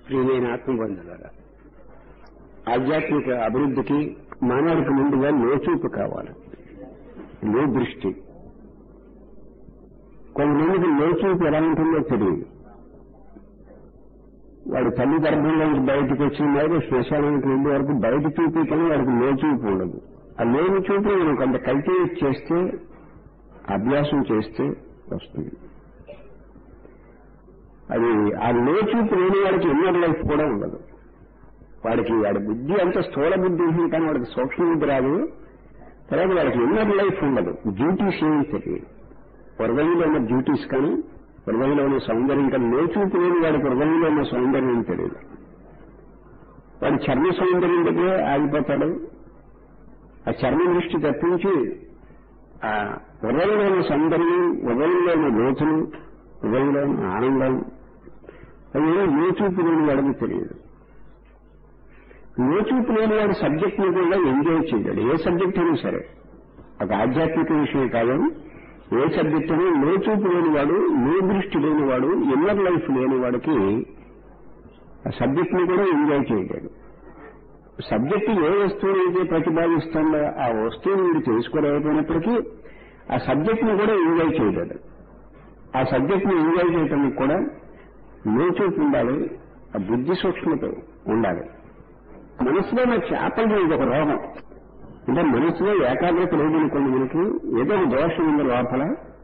ప్రియమైన ఆత్మబంధువులారా ఆధ్యాత్మిక అభివృద్ధికి మానవుడికి ముందుగా లోచూపు కావాలి లో దృష్టి కొంతమందికి లోచూపు ఎలా ఉంటుందో తెలియదు వాడు తల్లి గర్భంలోంచి బయటకు వచ్చిన మీద శ్మశానానికి వెళ్ళే వరకు బయట చూపి కానీ వాడికి లో చూపు ఉండదు ఆ లేని చూపు మనం కొంత కల్టివేట్ చేస్తే అభ్యాసం చేస్తే వస్తుంది అది ఆ లో చూపు లేని వాడికి ఇన్నర్ లైఫ్ కూడా ఉండదు వాడికి వాడి బుద్ధి అంత స్థూల బుద్ధి ఉంటుంది కానీ వాడికి సూక్ష్మ బుద్ధి రాదు తర్వాత వాడికి ఇన్నర్ లైఫ్ ఉండదు డ్యూటీస్ ఏమి తెలియదు హృదయంలో ఉన్న డ్యూటీస్ కానీ హృదయంలో ఉన్న సౌందర్యం కానీ లోచూపు లేని వాడికి హృదయంలో ఉన్న సౌందర్యం తెలియదు వాడి చర్మ సౌందర్యం దగ్గరే ఆగిపోతాడు ఆ చర్మ దృష్టి తప్పించి ఆ హృదయంలో ఉన్న సౌందర్యం హృదయంలో ఉన్న లోతులు హృదయంలో ఉన్న ఆనందం అది లోచూపు లేని వాడికి తెలియదు లోచూపు లేని వాడు సబ్జెక్ట్ ని కూడా ఎంజాయ్ చేయలేడు ఏ సబ్జెక్ట్ అయినా సరే ఒక ఆధ్యాత్మిక విషయం కాదు ఏ సబ్జెక్ట్ అయినా లోచూపు లేనివాడు లో దృష్టి లేనివాడు ఇన్నర్ లైఫ్ లేనివాడికి ఆ సబ్జెక్ట్ ని కూడా ఎంజాయ్ చేయలేడు సబ్జెక్టు ఏ వస్తువుని అయితే ప్రతిపాదిస్తుందో ఆ వస్తువుని మీరు తెలుసుకోలేకపోయినప్పటికీ ఆ సబ్జెక్ట్ ని కూడా ఎంజాయ్ చేయలేడు ఆ సబ్జెక్ట్ ని ఎంజాయ్ చేయడానికి కూడా లోచూపు ఉండాలి ఆ బుద్ధి సూక్ష్మత ఉండాలి మనసులో నా చేపలు ఇది ఒక రోగం అంటే మనసులో ఏకాగ్రత లేదనుకోండి మనకి ఏదో ఒక దోషం ఉంది లోపల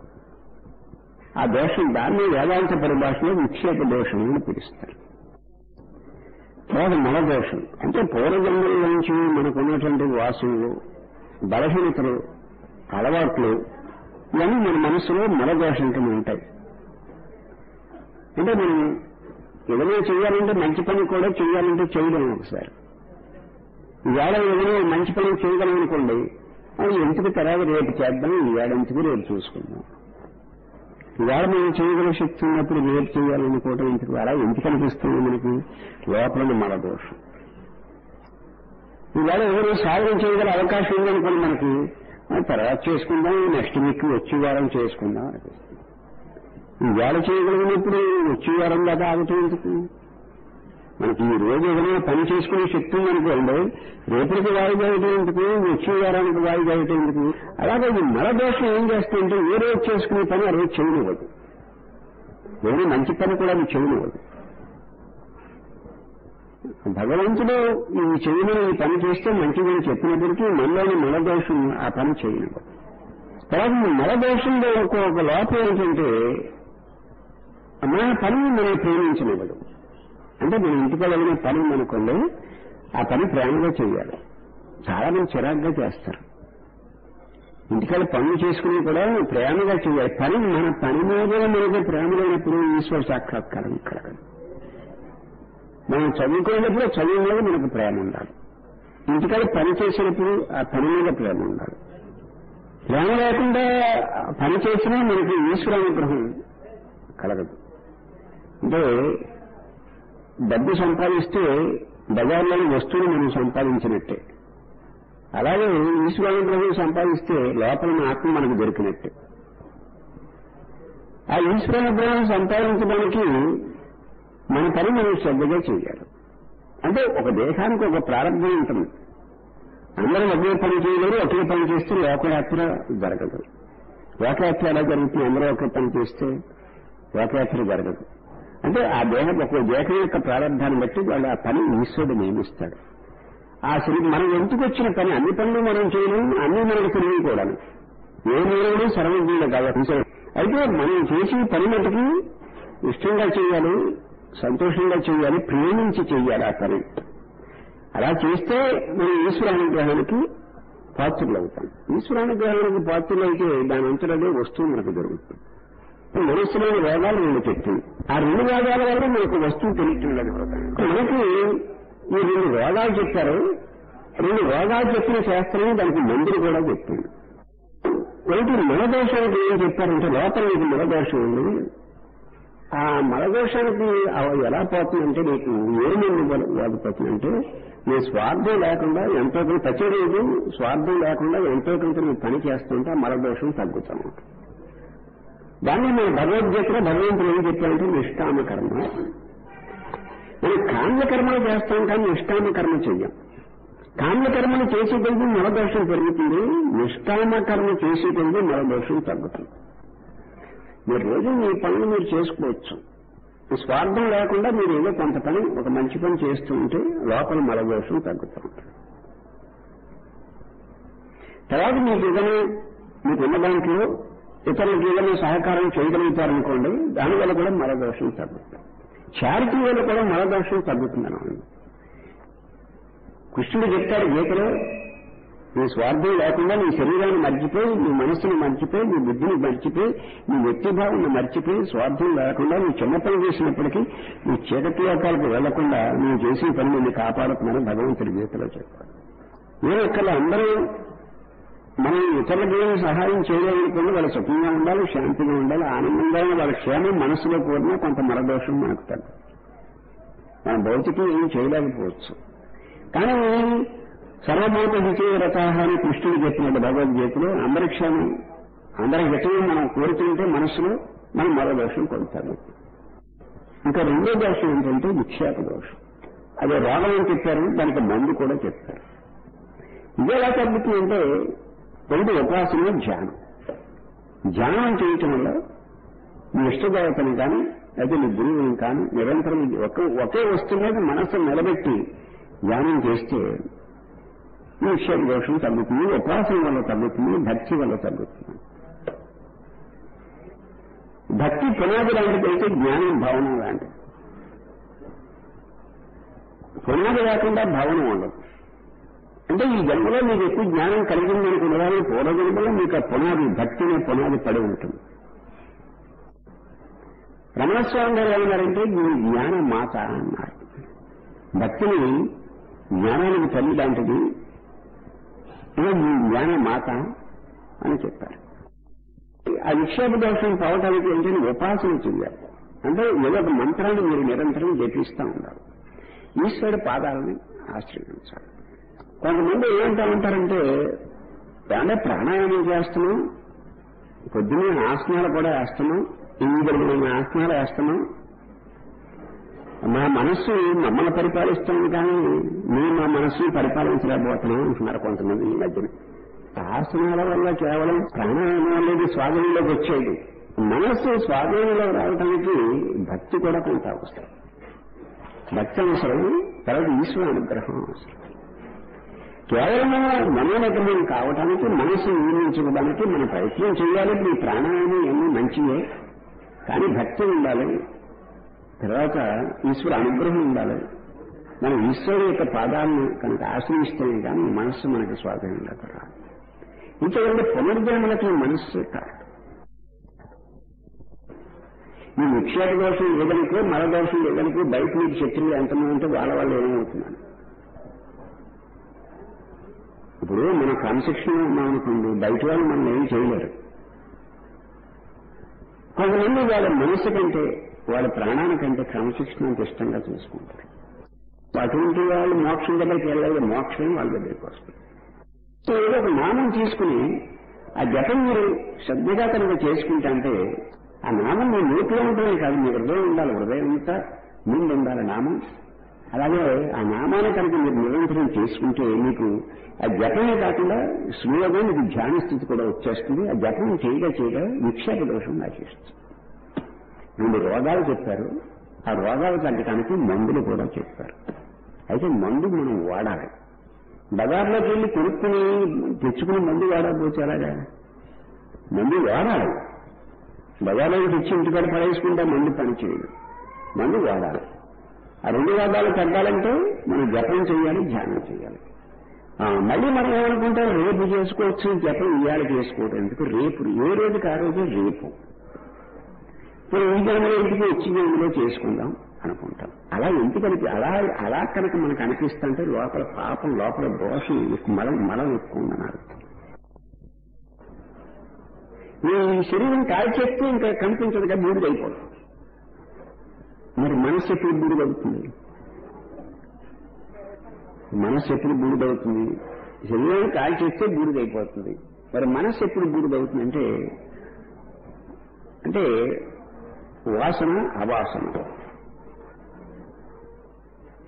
ఆ దోషం దాన్ని వేదాంత పరిభాషలో విక్షేప దోషం అని పిలుస్తారు తర్వాత మల దోషం అంటే పూర్వజన్మల నుంచి మనకున్నటువంటి వాసనలు బలహీనతలు అలవాట్లు ఇవన్నీ మన మనసులో మల దోషం కింద ఉంటాయి అంటే మనం ఏదైనా చేయాలంటే మంచి పని కూడా చేయాలంటే చేయలేము ఒకసారి ఇవాళ ఏదైనా మంచి పని చేయగలం అనుకోండి అది ఎందుకు తర్వాత రేపు చేద్దాం ఇవాళ ఎందుకు రేపు చూసుకుందాం ఇవాళ మనం చేయగల శక్తి ఉన్నప్పుడు రేపు చేయాలనుకోవటం ఎందుకు అలా ఎందుకు అనిపిస్తుంది మనకి లోపల మల దోషం ఇవాళ ఏదైనా సాధన చేయగల అవకాశం ఉందనుకోండి మనకి తర్వాత చేసుకుందాం నెక్స్ట్ వీక్ వచ్చే వారం చేసుకుందాం అనిపిస్తుంది ఇవాళ చేయగలిగినప్పుడు వచ్చే వారం దాకా ఆగుతూ ఎందుకు మనకి ఈ రోజు ఏదైనా పని చేసుకునే శక్తి ఉందనుకోండి రేపటికి వాయిదా వేయటం ఎందుకు వచ్చే వారానికి వాయిదా వేయటం ఎందుకు అలాగే ఈ మల దోషం ఏం చేస్తుంటే ఏ రోజు చేసుకునే పని ఆ రోజు చేయనివ్వదు ఏదైనా మంచి పని కూడా అది చేయనివ్వదు భగవంతుడు ఈ చేయమని ఈ పని చేస్తే మంచిదని చెప్పినప్పటికీ మనలోని మల దోషం ఆ పని చేయనివ్వదు తర్వాత ఈ మల దోషంలో ఒక లోపం ఏంటంటే మన పని మనం ప్రేమించనివ్వదు అంటే మన ఇంటికి వెళ్ళిన పని అనుకోండి ఆ పని ప్రేమగా చేయాలి చాలా మంది చిరాగ్గా చేస్తారు ఇంటికాడ పనులు చేసుకుని కూడా ప్రేమగా చేయాలి పని మన పని మీద మనకి ప్రేమ లేనప్పుడు ఈశ్వర సాక్షాత్కారం కలగదు మనం చదువుకునేటప్పుడు చదువు మీద మనకు ప్రేమ ఉండాలి ఇంటికాడ పని చేసినప్పుడు ఆ పని మీద ప్రేమ ఉండాలి ప్రేమ లేకుండా పని చేసినా మనకి ఈశ్వరానుగ్రహం కలగదు అంటే డబ్బు సంపాదిస్తే బజార్లోని వస్తువులు మనం సంపాదించినట్టే అలాగే ఈశ్వరానుగ్రహం సంపాదిస్తే లోపల ఆత్మ మనకు దొరికినట్టే ఆ ఈశ్వరానుగ్రహం సంపాదించడానికి మన పని మనం శ్రద్ధగా చేయాలి అంటే ఒక దేహానికి ఒక ప్రారంభం ఉంటుంది అందరూ ఒకే పని చేయలేరు ఒకే పని చేస్తే లోకయాత్ర జరగదు లోకయాత్ర ఎలా జరుగుతుంది అందరూ ఒకే పని చేస్తే లోకయాత్ర జరగదు అంటే ఆ దేహం ఒక దేహం యొక్క ప్రారంభాన్ని బట్టి వాళ్ళు ఆ పని ఈశ్వరుడు నియమిస్తాడు ఆ శరీరం మనం ఎందుకు వచ్చిన పని అన్ని పనులు మనం చేయలేము అన్ని మనకు తెలియదు కూడా ఏ నేరుడు సర్వజ్ఞులు కాబట్టి అయితే మనం చేసి పని మటుకు ఇష్టంగా చేయాలి సంతోషంగా చేయాలి ప్రేమించి చేయాలి ఆ పని అలా చేస్తే మనం ఈశ్వరానుగ్రహానికి పాత్రులు అవుతాం ఈశ్వరానుగ్రహానికి పాత్రులైతే దాని అంతటదే వస్తువు మనకు దొరుకుతుంది మనస్సులోని రోగాలు రెండు చెప్తుంది ఆ రెండు రోగాల వల్ల మనకు వస్తువు తెలియట్లేదు మనకి ఈ రెండు రోగాలు చెప్పారు రెండు రోగాలు చెప్పిన శాస్త్రమే దానికి మందులు కూడా చెప్తుంది ఒకటి మలదోషానికి ఏం చెప్పారంటే లోపల నీకు మలదోషం ఉంది ఆ మలదోషానికి ఎలా పోతుందంటే నీకు ఏ మందు వాడిపోతుందంటే నీ స్వార్థం లేకుండా ఎంతో కొంత ప్రతిరోజు స్వార్థం లేకుండా ఎంతో కొంత నువ్వు పని చేస్తుంటే ఆ మలదోషం తగ్గుతా ఉంటుంది దాన్ని మన భగవద్గీతలో భగవంతుడు ఏం చెప్పారంటే నిష్కామ కర్మ మన కామ్యకర్మలు చేస్తాం కానీ నిష్కామ కర్మ చెయ్యం కామ్యకర్మలు చేసే కొద్ది మలదోషం పెరుగుతుంది నిష్కామ కర్మ చేసే కొద్ది మలదోషం తగ్గుతుంది మీరు రోజు మీ పనులు మీరు చేసుకోవచ్చు ఈ స్వార్థం లేకుండా మీరు ఏదో కొంత పని ఒక మంచి పని చేస్తూ ఉంటే లోపల మలదోషం తగ్గుతూ ఉంటుంది తర్వాత మీకు ఏదైనా మీకు ఉన్న దాంట్లో ఇతరులకు ఏదైనా సహకారం చేయగలుగుతారనుకోండి దానివల్ల కూడా మలదోషం తగ్గుతుంది చారిటీ వల్ల కూడా మలదోషం తగ్గుతుందని కృష్ణుడు చెప్తాడు గీతలో నీ స్వార్థం లేకుండా నీ శరీరాన్ని మర్చిపోయి నీ మనసుని మర్చిపోయి నీ బుద్ధిని మర్చిపోయి నీ వ్యక్తిభావాన్ని మర్చిపోయి స్వార్థం లేకుండా నువ్వు చిన్న పని చేసినప్పటికీ నీ చీకటి లోకాలకు వెళ్లకుండా నువ్వు చేసిన పని నిన్ను కాపాడుతున్నారని భగవంతుడి గీతలో చెప్పాడు నేను ఇక్కడ అందరూ మనం ఇతరులకు ఏమి సహాయం చేయలేదనుకోండి వాళ్ళ సుఖంగా ఉండాలి శాంతిగా ఉండాలి ఆనందంగా వాళ్ళ క్షేమం మనసులో కోరినా కొంత మరదోషం మనకు తగ్గు మన భౌతికం ఏం చేయలేకపోవచ్చు కానీ సర్వభూత విజయరథ అని కృష్ణుడు చెప్పినట్టు భగవద్గీతలో అందరి క్షేమం అందరి హితయం మనం కోరుతుంటే మనసులో మనం మరో దోషం కొడతాము ఇంకా రెండో దోషం ఏంటంటే విక్షేప దోషం అదే రోగం అని చెప్పారు దానికి మందు కూడా చెప్పారు ఇది ఎలా తగ్గుతుందంటే ఒకటి ఉపాసన ధ్యానం ధ్యానం చేయటం వల్ల మీ ఇష్టదేవతని కానీ అయితే మీ గురువుని కానీ నిరంతరం ఒకే ఒకే వస్తువు మీద మనస్సు నిలబెట్టి ధ్యానం చేస్తే ఈ విషయం దోషం తగ్గుతుంది ఉపాసన వల్ల తగ్గుతుంది భక్తి వల్ల తగ్గుతుంది భక్తి పునాది లాంటిదైతే జ్ఞానం భావన లాంటిది పునాది లేకుండా భావన ఉండదు అంటే ఈ జన్మలో మీకు ఎక్కువ జ్ఞానం కలిగింది అనుకున్నదాన్ని పూర్వ జన్మలో మీకు ఆ పునాది భక్తి అనే పునాది పడి ఉంటుంది రమణస్వామి గారు ఏమన్నారంటే ఈ జ్ఞాన మాత అన్నారు భక్తిని జ్ఞానానికి తల్లి లాంటిది ఇదే ఈ జ్ఞాన మాత అని చెప్పారు ఆ విక్షేప దోషం పోవటానికి ఏంటంటే ఉపాసన చెయ్యాలి అంటే ఏదో ఒక మంత్రాన్ని మీరు నిరంతరం జపిస్తూ ఉండాలి ఈశ్వరుడు పాదాలని ఆశ్రయించాలి కొంతమంది ఏమంటా ఉంటారంటే అంటే ప్రాణాయామం చేస్తున్నాం పొద్దున్నే ఆసనాలు కూడా వేస్తున్నాం ఎనిమిది ఆసనాలు వేస్తున్నాం మా మనస్సు మమ్మల్ని పరిపాలిస్తుంది కానీ మేము మా మనస్సుని పరిపాలించలేకపోతున్నాం అంటున్నారు కొంతమంది ఈ మధ్యన ఆసనాల వల్ల కేవలం ప్రాణాయామం అనేది స్వాధీనంలోకి వచ్చేది మనస్సు స్వాధీనంలో రావడానికి భక్తి కూడా కొంత అవసరం భక్తి అవసరం తర్వాత ఈశ్వర అనుగ్రహం అవసరం కేవలం మనోనిగమనం కావటానికి మనసు నియమించుకోవడానికి మన ప్రయత్నం చేయాలి ఈ ప్రాణాయామం ఎన్ని మంచివే కానీ భక్తి ఉండాలి తర్వాత ఈశ్వర అనుగ్రహం ఉండాలి మనం ఈశ్వరుడు యొక్క పాదాలను కనుక ఆశ్రయిస్తేనే కానీ మనస్సు మనకి స్వాధీనంగా రాదు ఇంకేదంటే పునర్జన్మలకి మనస్సు కాదు ఈ నిక్షేప దోషం ఏదనుకో మర దోషం ఏదనుకో బయట మీకు శత్రువులు ఎంతమంది ఉంటే వాళ్ళ వాళ్ళు ఏమవుతున్నాను ఇప్పుడు మన క్రమశిక్షణ ఉన్నామనుకోండి బయట వాళ్ళు మనం ఏం చేయలేరు కొంతమంది వాళ్ళ మనసు కంటే వాళ్ళ ప్రాణానికంటే క్రమశిక్షణ అంత ఇష్టంగా చూసుకుంటారు అటువంటి వాళ్ళు మోక్షం దగ్గరికి వెళ్ళలేదు మోక్షం వాళ్ళ దగ్గరికి వస్తుంది సో ఏదో ఒక నామం తీసుకుని ఆ జపం మీరు శ్రద్ధగా కనుక చేసుకుంటే అంటే ఆ నామం మీ నోట్లో ఉండడమే కాదు మీ హృదయం ఉండాలి హృదయం అంతా ముందు ఉండాలి నామం అలాగే ఆ నామాన్ని కనుక మీరు నిరంతరం చేసుకుంటే మీకు ఆ జపమే కాకుండా స్వీయంగా మీకు ధ్యాన స్థితి కూడా వచ్చేస్తుంది ఆ జపం చేయగా చేయగా విక్షేప దోషం నాశిస్తుంది రెండు రోగాలు చెప్పారు ఆ రోగాలు తగ్గడానికి మందులు కూడా చెప్పారు అయితే మందు మనం వాడాలి బజార్లోకి వెళ్ళి కొనుక్కుని తెచ్చుకుని మందు వాడకపోతే ఎలాగా మందు వాడాలి బజార్లోకి తెచ్చి ఇంటికాడ పడేసుకుంటే మందు పనిచేయదు మందు వాడాలి ఆ రెండు రోగాలు తగ్గాలంటే మనం జపం చేయాలి ధ్యానం చేయాలి ఆ, మళ్ళీ మనం ఏమనుకుంటాం రేపు చేసుకోవచ్చు జపం ఇవాళ చేసుకోవడం ఎందుకు రేపు ఏ రోజుకి ఆ రోజే రేపు ఇప్పుడు ఈ జన్మలో ఇంటికి వచ్చి జన్మలో చేసుకుందాం అనుకుంటాం అలా ఎందుకని అలా అలా కనుక మనకు అనిపిస్తుంటే లోపల పాపం లోపల దోషం ఎక్కువ మలం మలం ఎక్కువ ఉందని అర్థం ఈ శరీరం కాల్చేస్తే ఇంకా కనిపించదుగా బూడిదైపోతుంది మరి మనసు ఎప్పుడు బూడిదవుతుంది మనసు ఎప్పుడు బూడిదవుతుంది శరీరాన్ని కాల్చేస్తే బూడిదైపోతుంది మరి మనసు ఎప్పుడు బూడిదవుతుంది అంటే అంటే వాసన అవాసన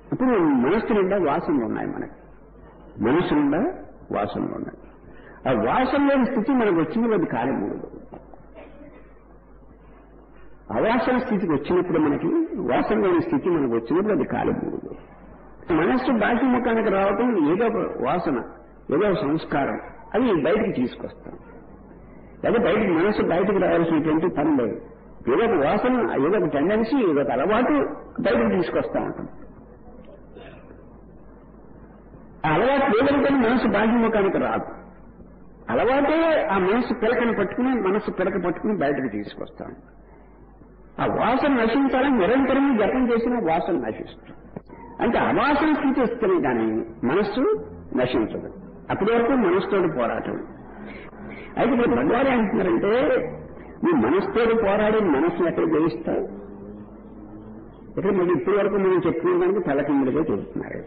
ఇప్పుడు మనస్సు నిండా వాసనలు ఉన్నాయి మనకి మనసు నిండా వాసనలు ఉన్నాయి ఆ వాసనలోని స్థితి మనకు వచ్చింది అది కాలిమూడదు అవాసన స్థితికి వచ్చినప్పుడు మనకి వాసనలోని స్థితి మనకు వచ్చినప్పుడు అది కాలిమూడదు మనస్సు బాహ్య ముఖానికి రావటం ఏదో ఒక వాసన ఏదో ఒక సంస్కారం అది బయటికి తీసుకొస్తాం లేదా బయటికి మనస్సు బయటికి రావాల్సినటువంటి పని లేదు ఏదో ఒక వాసన ఏదో ఒక టెండెన్సీ ఏదో ఒక అలవాటు బయటకు తీసుకొస్తా ఉంటాం ఆ అలవాటు లేదంటే మనసు బాహ్యముఖానికి రాదు అలవాటే ఆ మనసు పిలకని పట్టుకుని మనసు పిలక పట్టుకుని బయటకు తీసుకొస్తాం ఆ వాసన నశించాలని నిరంతరం జపం చేసిన వాసన నశిస్తుంది అంటే అవాసన స్థితి వస్తుంది కానీ మనస్సు నశించదు అప్పటి వరకు మనసుతోటి పోరాటం అయితే మీరు భగవాన్ అంటున్నారంటే మీ మనసుతోటి పోరాడి మనస్సును ఎక్కడ జయిస్తావు ఇక్కడ మీరు ఇప్పటి వరకు మనం చెప్పుకునే దానికి తలకిందులుగా చెబుతున్నారు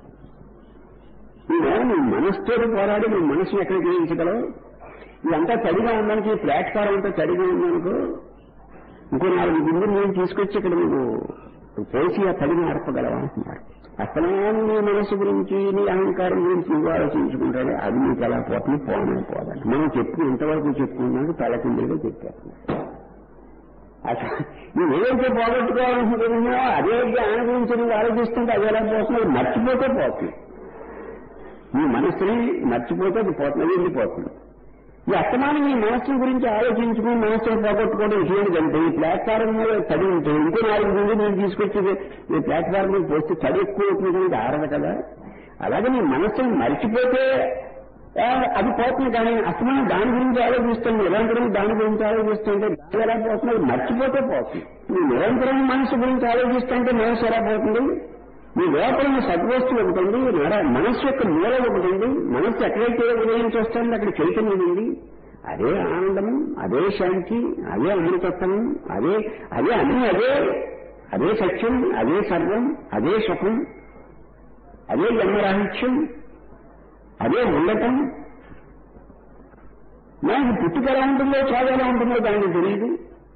మీరు మీ మనసుతోటి పోరాడి మీ మనసును ఎక్కడ జయించగలవు ఇదంతా తడిగా ఉందానికి ప్లాట్ఫారం అంతా తడిగా ఉందనుకో ఇంకో నాలుగు బిందులు నేను తీసుకొచ్చి ఇక్కడ నువ్వు పోసి ఆ తడిని నడపగలవా అంటున్నారు అసలు నీ మనసు గురించి నీ అహంకారం గురించి నువ్వు ఆలోచించుకుంటాడు అది నీకు ఎలా పోతుంది పోనని పోదండి మనం చెప్పు ఇంతవరకు చెప్పుకున్నాక తలకిందులుగా చెప్పారు అసలు నువ్వు ఏదైతే పోగొట్టుకోవాలనుకుంటున్నావో అదే జ్ఞానం గురించి నువ్వు ఆలోచిస్తుంటే అది ఎలా పోతుంది మర్చిపోతే పోతుంది నీ మనసుని మర్చిపోతే అది పోతుంది అది వెళ్ళిపోతుంది ఈ అస్తమానం ఈ మనస్సు గురించి ఆలోచించుకుని మనస్సును పోగొట్టుకోవడం విషయం కంటే ఈ ప్లాట్ఫారం మీద తడి ఉంటే ఇంకో నాలుగు ముందు నేను తీసుకొచ్చి ఈ ప్లాట్ఫారం మీద పోస్తే తడి ఎక్కువ అవుతుంది ఆరదు కదా అలాగే నీ మనస్సును మర్చిపోతే ఆ, అది పోతుంది కానీ అస్తమానం దాని గురించి ఆలోచిస్తుంది నిరంతరం దాని గురించి ఆలోచిస్తుంటే దాని ఎలా పోతుంది అది మర్చిపోతే పోతుంది నువ్వు నిరంతరం మనసు గురించి ఆలోచిస్తుంటే మనసు ఎలా పోతుంది మీ లోపల ఉన్న సద్వస్తువు ఒకటి ఉంది నర- మనస్సు యొక్క మూల ఒకటి ఉంది మనస్సు ఎక్కడైతే ఉదయం చూస్తుంది అక్కడ చైతన్యం ఉంది అదే ఆనందము అదే శాంతి అదే అమృతత్వము అదే అదే అన్ని అదే అదే సత్యం అదే సర్వం అదే సుఖం అదే జన్మరాహిత్యం అదే ఉండటం మనకి పుట్టుక ఎలా ఉంటుందో చావు ఎలా ఉంటుందో దానికి తెలియదు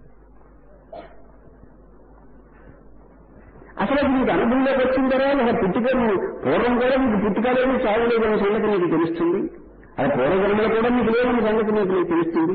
అసలు అది నీకు అనుభవంలోకి వచ్చిన తర్వాత ఒక పుట్టుక నువ్వు పూర్వం కూడా నీకు పుట్టుక లేదు చావు లేదన్న సంగతి నీకు తెలుస్తుంది అది పూర్వజన్మలో కూడా నీకు లేదన్న సంగతి నీకు నీకు తెలుస్తుంది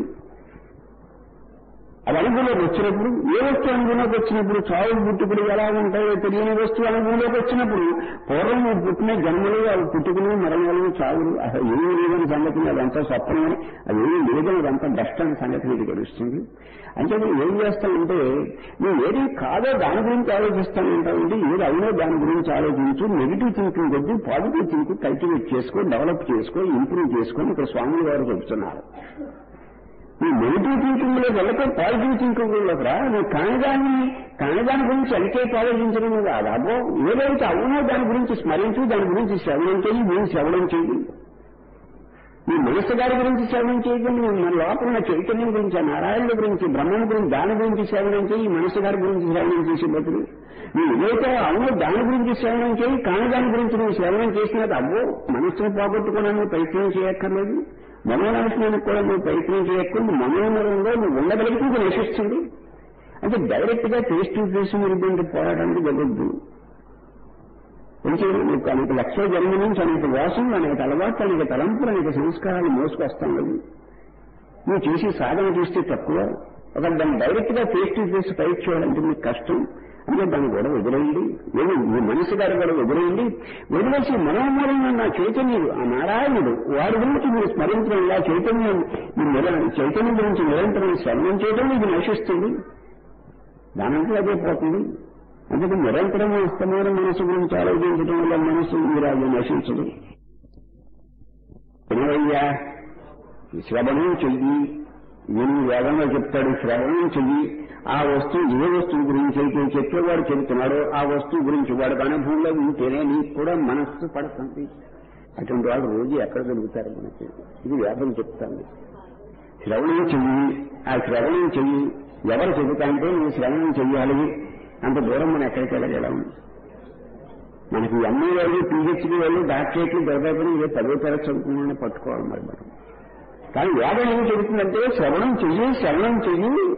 అది అనుభవంలోకి వచ్చినప్పుడు ఏ వస్తువు అనుభవంలోకి వచ్చినప్పుడు చావు పుట్టుకులు ఎలా ఉంటాయో తెలియని వస్తువు అనుభవంలోకి వచ్చినప్పుడు పూర్వం నువ్వు పుట్టిన జన్మలు అవి పుట్టుకులు మరణాలు చావులు అసలు ఏమీ లేదని సంగతి అదంతా స్వప్నమని అది ఏమీ లేదని అదంతా డస్ట్ అనే సంగతి నీకు తెలుస్తుంది అంటే నువ్వు ఏం చేస్తావంటే నువ్వు ఏది కాదో దాని గురించి ఆలోచిస్తానంటావంటే ఏది అవునో దాని గురించి ఆలోచించు నెగిటివ్ థింకింగ్ కొద్ది పాజిటివ్ థింకింగ్ కల్టివేట్ చేసుకో డెవలప్ చేసుకో ఇంప్రూవ్ చేసుకొని ఇక్కడ స్వాములు గారు చెబుతున్నారు ఈ నెగిటివ్ థింకింగ్ లో వెళ్ళక పాజిటివ్ థింకింగ్ లోకి రా నువ్వు కానిదాన్ని కానిదాని గురించి ఎంతసేపు ఆలోచించడం కాదు అబ్బో ఏదైతే అవునో దాని గురించి స్మరించు దాని గురించి శ్రవణం చేయి నేను శ్రవణం చేయి నీ మనస్సు గారి గురించి శ్రవణం చేయకుండా నువ్వు మన లోపల ఉన్న చైతన్యం గురించి ఆ నారాయణ గురించి బ్రహ్మం గురించి దాని గురించి శ్రవణం చేయి ఈ మనస్సు గారి గురించి శ్రవణం చేసే బదులు నువ్వు ఏదైతే అవునో దాని గురించి శ్రవణం చేయి కాని దాని గురించి నువ్వు శ్రవణం చేసినది అబ్బో మనస్సును పోగొట్టుకోవడానికి ప్రయత్నం చేయక్కర్లేదు మనోనాశనానికి కూడా నువ్వు ప్రయత్నం చేయకుండా మనోనరంలో నువ్వు ఉండగలిగితే ఇది నశిస్తుంది అంటే డైరెక్ట్ గా ఫేస్ టు ఫేస్ మీరు పోరాడానికి జరగద్దు ఎందుకంటే నీకు అనేక లక్షల జన్మ నుంచి అనేక వాసనలు అనేక అలవాట్లు అనేక తలంపులు అనేక సంస్కారాలు మోసుకొస్తాం లేదు నువ్వు చేసి సాధన చేస్తే తక్కువ ఒక దాన్ని డైరెక్ట్ గా ఫేస్ టు ఫేస్ ఫైట్ చేయాలంటే మీకు కష్టం అంటే దాన్ని కూడా వదిలేయండి లేదు మీ మనసు గారు కూడా వదిలేయండి వదిలేసి మనోమూలంగా నా చైతన్యుడు ఆ నారాయణుడు వాడి గురించి మీరు స్మరించడం ఇలా చైతన్యం మీరు నిర- చైతన్యం గురించి నిరంతరం శ్రవణం చేయడం ఇది నశిస్తుంది దానంటే అదే పోతుంది అందుకే నిరంతరం అస్తమైన మనసు గురించి ఆలోచించడం వల్ల మనసు మీరు అది నశించదు వినవయ్యా ఈ శ్రవణం చెయ్యి నేను వేదంలో చెప్తాడు శ్రవణం చెయ్యి ఆ వస్తువు ఏ వస్తువు గురించి అయితే చెప్పేవాడు చెబుతున్నాడో ఆ వస్తువు గురించి వాడికి అనుభవంలో ఉంటేనే నీకు కూడా మనస్సు పడుతుంది అటువంటి వాళ్ళు రోజు ఎక్కడ దొరుకుతారు మనకి ఇది వేదం చెప్తాను శ్రవణం చెయ్యి ఆ శ్రవణం చెయ్యి ఎవరు చెబుతా అంటే నువ్వు శ్రవణం చెయ్యాలి అంత దూరం మనం ఎక్కడికి వెళ్ళగలం మనకి ఎంఏ వాళ్ళు పిహెచ్డీ వాళ్ళు డాక్టరేట్లు దొరకని ఏ పదో తరగతి చదువుకుని పట్టుకోవాలి మరి మనం కానీ వేదం ఏం చెబుతుందంటే శ్రవణం చెయ్యి శ్రవణం చెయ్యి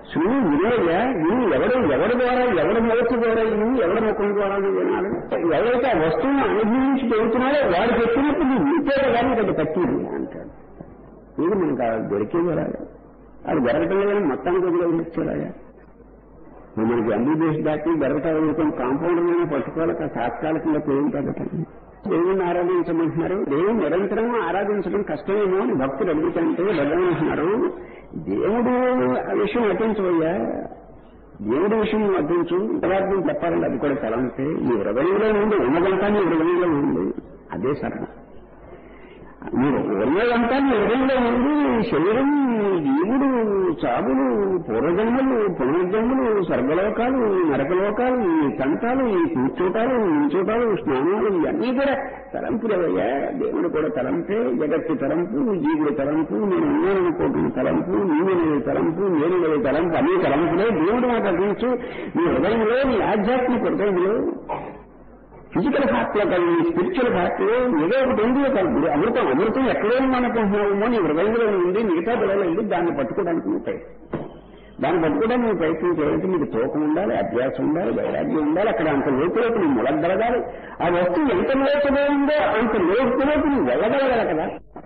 శృణు వినోయ్యా విని ఎవడు ఎవరి ద్వారా ఎవరి మోచు ద్వారా విని ఎవరి ముఖం ద్వారా నువ్వు వినాలి ఎవరైతే ఆ వస్తువును అనుభవించి పెడుతున్నాడో వాడు చెప్పినప్పుడు నువ్వు వింటే కానీ అది పట్టింది అంటాడు ఇది మనకు ఆ దొరికేది రాగా అది దొరకటం లేదని మొత్తానికి వదిలేచ్చారాగా మనకి ఎంబీబీఎస్ దాటి దొరకటం కాంపౌండ్ మీద పట్టుకోవాలి తాత్కాలికంగా పేరు తగ్గటం దేవుణ్ణి ఆరాధించమంటున్నారు దేవుడు నిరంతరం ఆరాధించడం కష్టమేమో అని భక్తులు అడుగుతుంటే భగవంతున్నారు దేవుడు ఆ విషయం అటించవయ్యా దేవుడి విషయం అడ్డించు పదార్థం చెప్పాలంటే అది కూడా తలంతే ఈ హృదయంలో ఉంది ఉన్నదంతా నీ హృదయంలో ఉంది అదే సరళ మీరు ఉన్నదంతా నీ హృదయంలో ఉంది శరీరం జీవుడు చావులు పూర్వజన్మలు పునర్జన్మలు స్వర్గలోకాలు నరకలోకాలు ఈ తంటాలు ఈ కూర్చోటాలు నించోటాలు స్నానాలు ఇవన్నీ కూడా తలంపులేవయ్యా దేవుడు కూడా తలంపే జగత్తు తలంపు జీవుడు తలంపు నేను ఉన్నాననుకోవటం తలంపు నీవనేది తలంపు నేననేది తలంపు అన్ని తలంపులే దేవుడు నాకు అందించు నీ హృదయంలో నీ ఆధ్యాత్మిక హృదయంలో ఫిజికల్ హార్ట్ లో కానీ స్పిరిచువల్ హార్ట్ లో ఏదో ఒకటి ఉంది ఒక అమృతం అమృతం ఎక్కడో అనుకుంటున్నామో నీ హృదయంలో ఉంది మిగతా బిడలో ఉంది దాన్ని పట్టుకోవడానికి నువ్వు ప్రయత్నం దాన్ని పట్టుకోవడానికి నువ్వు ప్రయత్నం చేయాలంటే నీకు తూకం ఉండాలి అభ్యాసం ఉండాలి వైరాగ్యం ఉండాలి అక్కడ అంత లోతులోకి నువ్వు మొలగలగాలి ఆ వస్తువు ఎంత లోతులో ఉందో అంత లోతులోకి నువ్వు వెళ్ళగలగాలి కదా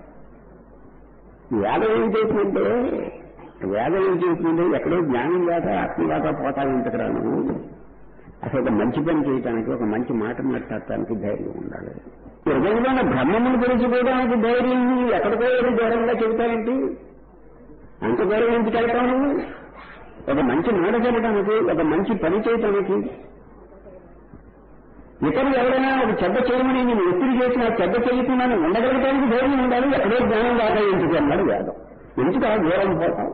వేదం ఏం చేసిందంటే వేదం ఏం చేసిందంటే ఎక్కడో జ్ఞానం దాకా ఆత్మ దాకా పోతాను ఇంతకరా నువ్వు అసలు ఒక మంచి పని చేయడానికి ఒక మంచి మాట మాట్లాడటానికి ధైర్యం ఉండాలి హృదయంలో ఉన్న బ్రహ్మమును తెలుసుకోవడానికి ధైర్యం ఎక్కడికో ఏది దూరంగా చెబుతావేంటి అంత దూరం ఎందుకు వెళ్తావు ఒక మంచి మాట చెప్పడానికి ఒక మంచి పని చేయటానికి ఇతరులు ఎవరైనా ఒక చెడ్డ చేయమని నేను ఒత్తిడి చేసి ఆ చెడ్డ చేయకుండా ఉండగలగడానికి ధైర్యం ఉండాలి ఎక్కడో జ్ఞానం దాకా ఎందుకు అన్నాడు వేదం ఎందుకు ఆ దూరం పోతాం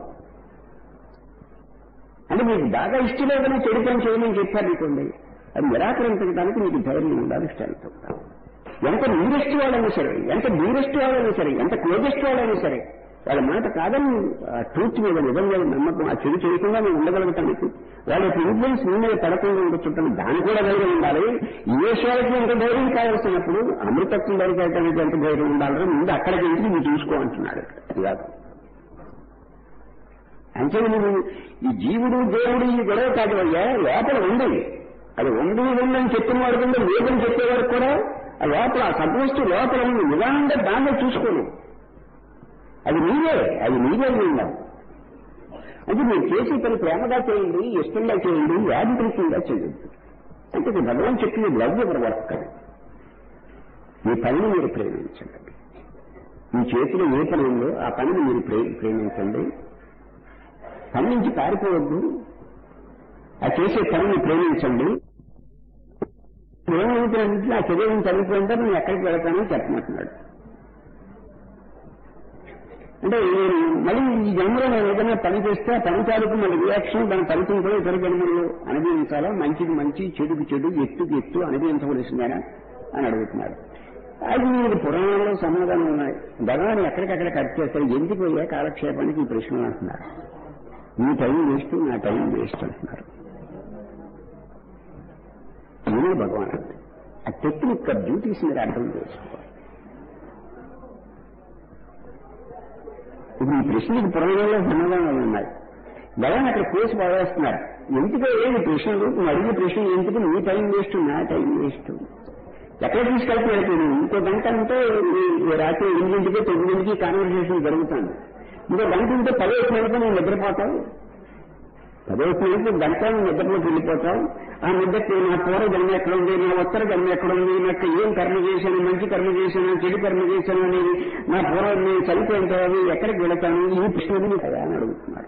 అంటే మీకు బాగా ఇష్టం లేదని చెడు పని చేయమని చెప్పారు అనుకోండి అది నిరాకరించడానికి మీకు ధైర్యం ఉండాలి స్ట్రెంత్ ఉండాలి ఎంత నీరెస్ట్ వాళ్ళైనా సరే ఎంత నీరెస్ట్ వాళ్ళైనా సరే ఎంత క్లోజెస్ట్ వాళ్ళైనా సరే వాళ్ళ మాట కాదని ట్రూత్ మీద నిజం మీద నమ్మకం ఆ చెడు చేయకుండా మేము ఉండగలుగుతానికి వాళ్ళ యొక్క ఇన్ఫ్లుయెన్స్ మీ మీద పడకుండా ఉండొచ్చుంటాను దాని కూడా ధైర్యం ఉండాలి ఈ విషయాలకి ఎంత ధైర్యం కావాల్సినప్పుడు అమృతత్వం దొరికేయడానికి ఎంత ధైర్యం ఉండాలి ముందు అక్కడికి వెళ్ళి నువ్వు చూసుకో అంటున్నాడు ఇలాగ అంటే నువ్వు ఈ జీవుడు దేవుడు ఈ గొడవ కాదు అయ్యా లోపల ఉంది అది ఉంది ఉందని చెప్పిన వాడు కింద లేదని చెప్పేవాడు కూడా ఆ లోపల ఆ సద్వస్తు లోపల ఉంది నిదానంగా దాన్ని చూసుకోను అది నీవే అది నీవే ఉండాలి అంటే మీరు చేసే పని ప్రేమగా చేయండి ఇష్టంగా చేయండి యాదికృతంగా చేయండి అంటే ఇది భగవాన్ చెప్పింది లవ్ ఎవరు వర్క్ మీ పనిని మీరు ప్రేమించండి మీ చేతిలో ఏ పని ఉందో ఆ పనిని మీరు ప్రేమించండి పని నుంచి పారిపోవద్దు ఆ చేసే పనిని ప్రేమించండి ఏమవుతుందంటే ఆ శరీరం చనిపోయింటే నేను ఎక్కడికి వెళ్తానని చెప్పమంటున్నాడు అంటే నేను మళ్ళీ ఈ జన్మలో నేను ఏదైనా పని చేస్తే ఆ పని తాలూకు మళ్ళీ రియాక్షన్ దాని ఫలితం కూడా ఇతర జన్మలు అనుభవించాలా మంచికి మంచి చెడుకు చెడు ఎత్తుకి ఎత్తు అనుభవించవలసిందేనా అని అడుగుతున్నాడు అది మీరు పురాణంలో సమాధానం ఉన్నాయి భగవాన్ ఎక్కడికక్కడ కట్ చేస్తారు ఎందుకు పోయా కాలక్షేపానికి ఈ ప్రశ్నలు అంటున్నారు నీ టైం వేస్ట్ నా టైం వేస్ట్ అంటున్నారు నేనే భగవాన్ అంటే ఆ టెక్నిక్ డ్యూటీస్ మీరు అర్థం చేసుకోవాలి ఇప్పుడు ఈ ప్రశ్నకి పురాణంలో సమాధానాలు ఉన్నాయి భగవాన్ అక్కడ కేసు పడేస్తున్నారు ఎందుకు ఏమి ప్రశ్నలు నువ్వు అడిగే ప్రశ్న ఎందుకు నీ టైం వేస్ట్ నా టైం వేస్ట్ ఎక్కడ తీసుకెళ్తున్నాడు ఇంకో గంట అంటే రాత్రి ఎనిమిదింటికి తొమ్మిదింటికి కాన్వర్సేషన్ జరుగుతుంది ఇంకో గంట ఉంటే పదో వచ్చినప్పుడు నువ్వు నిద్రపోతావు పదో వచ్చినప్పుడు గంట నిద్రలోకి వెళ్ళిపోతావు ఆ నిద్రకి నా పూర్వ జన్మ ఎక్కడ ఉంది నా ఉత్తర జన్మ ఎక్కడ ఉంది నాకు ఏం కర్మ చేశాను మంచి కర్మ చేశాను చెడు కర్మ చేశాను అనేది నా పూర్వం నేను చనిపోయిన తర్వాత ఎక్కడికి వెళతాను ఈ ప్రశ్నలు నీకు కదా అని అడుగుతున్నాడు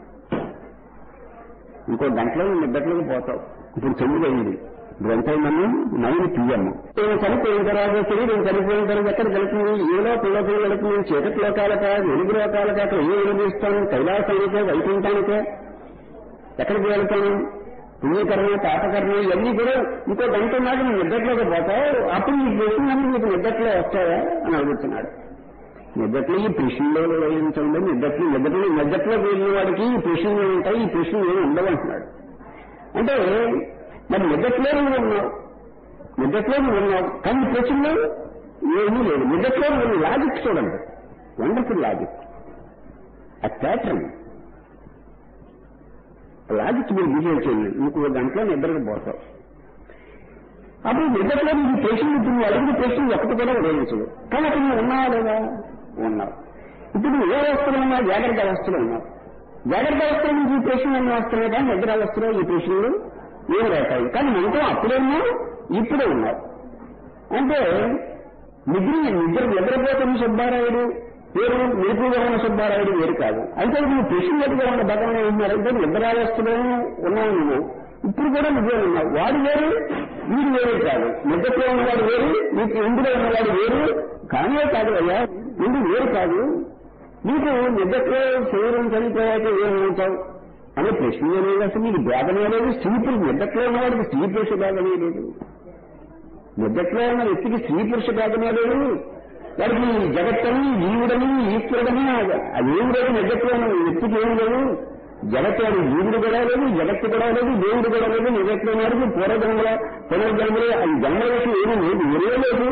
ఇంకో గంటలో నువ్వు నిద్రలోకి పోతావు ఇప్పుడు తొమ్మిది అయింది ఇప్పుడు ఎంత అయిందన్నా నైన్ పిఎం నేను చనిపోయిన తర్వాత శరీరం చనిపోయిన తర్వాత ఎక్కడ వెళుతుంది ఏ లోపల వెళుతుంది చీకటి లోకాలక వెలుగు లోకాలక అక్కడ ఏ వెలుగుస్తాను కైలాసానికే వైకుంఠానికే ఎక్కడికి వెళ్తాను పుణ్యకర్మ పాపకర్మ ఇవన్నీ కూడా ఇంకో గంట నాడు నువ్వు నిద్రలోకి పోతావు అప్పుడు ఈ ప్రశ్నలన్నీ నీకు నిద్రలో వస్తాయా అని అడుగుతున్నాడు నిద్రలో ఈ ప్రశ్నలో వేయించండి నిద్రలో నిద్రలో నిద్రలో వెళ్ళిన వాడికి ఈ ప్రశ్నలు ఉంటాయి ఈ ప్రశ్నలు ఏమి ఉండవు అంటున్నాడు అంటే మరి నిద్రలో నువ్వు ఉన్నావు నిద్రలో నువ్వు ఉన్నావు కానీ ఈ ప్రశ్నలో ఏమీ లేదు నిద్రలో నువ్వు లాజిక్ చూడండి వండర్ఫుల్ లాజిక్ ఆ ప్యాటర్న్ లాజిక్ మీరు బిహేవ్ చేయండి ఇంకో గంటలో నిద్రకు పోతావు అప్పుడు నిద్రలో నీకు ప్రశ్నలు ఇప్పుడు నువ్వు అడిగిన ప్రశ్నలు ఒకటి కూడా ఉదయించదు కానీ అక్కడ నువ్వు ఉన్నావా లేదా ఉన్నావు ఇప్పుడు నువ్వు ఏ అవస్థలో ఉన్నావు జాగ్రత్త అవస్థలో ఉన్నావు జాగ్రత్త అవస్థలో నుంచి ఈ ప్రశ్నలు అన్నీ వస్తున్నాయి కానీ నిద్ర అవస్థలో ఈ ప్రశ్నలు ఏం రేపాయి కానీ మనతో అప్పుడే ఉన్నావు ఇప్పుడే ఉన్నావు అంటే నిద్ర నిద్ర నిద్రపోతున్న సుబ్బారాయుడు వేరు నిరుపుగా ఉన్న సుబ్బారాయుడు వేరు కాదు అయితే నువ్వు ప్రశ్న ఎదుగా ఉన్న భగవాన్ ఏమన్నారంటే నిద్రావస్థలోనూ ఉన్నావు నువ్వు ఇప్పుడు కూడా నువ్వే ఉన్నావు వాడు వేరు వీడు వేరే కాదు నిద్రలో ఉన్నవాడు వేరు నీకు ఇందులో ఉన్నవాడు వేరు కానే కాదు అయ్యా ముందు వేరు కాదు నీకు నిద్రలో శరీరం చనిపోయాక ఏమవుతావు అనే ప్రశ్న లేదు అసలు నీకు భేదమే లేదు స్త్రీ పురుషు నిద్రలో ఉన్నవాడికి స్త్రీ పురుష భేదమే లేదు నిద్రలో ఉన్న వ్యక్తికి స్త్రీ పురుష భేదమే లేదు వాడికి జగత్తని జీవుడని ఈశ్వరుడని అదేం లేదు నిద్రలో ఉన్న వ్యక్తికి ఏం లేదు జగత్తు అది జీవుడు కూడా లేదు జగత్తు కూడా లేదు దేవుడు కూడా లేదు నిజట్లో వాడికి పూర్వజన్మల పునర్జన్మలు అది జన్మల విషయం ఏమీ లేదు ఏమీ లేదు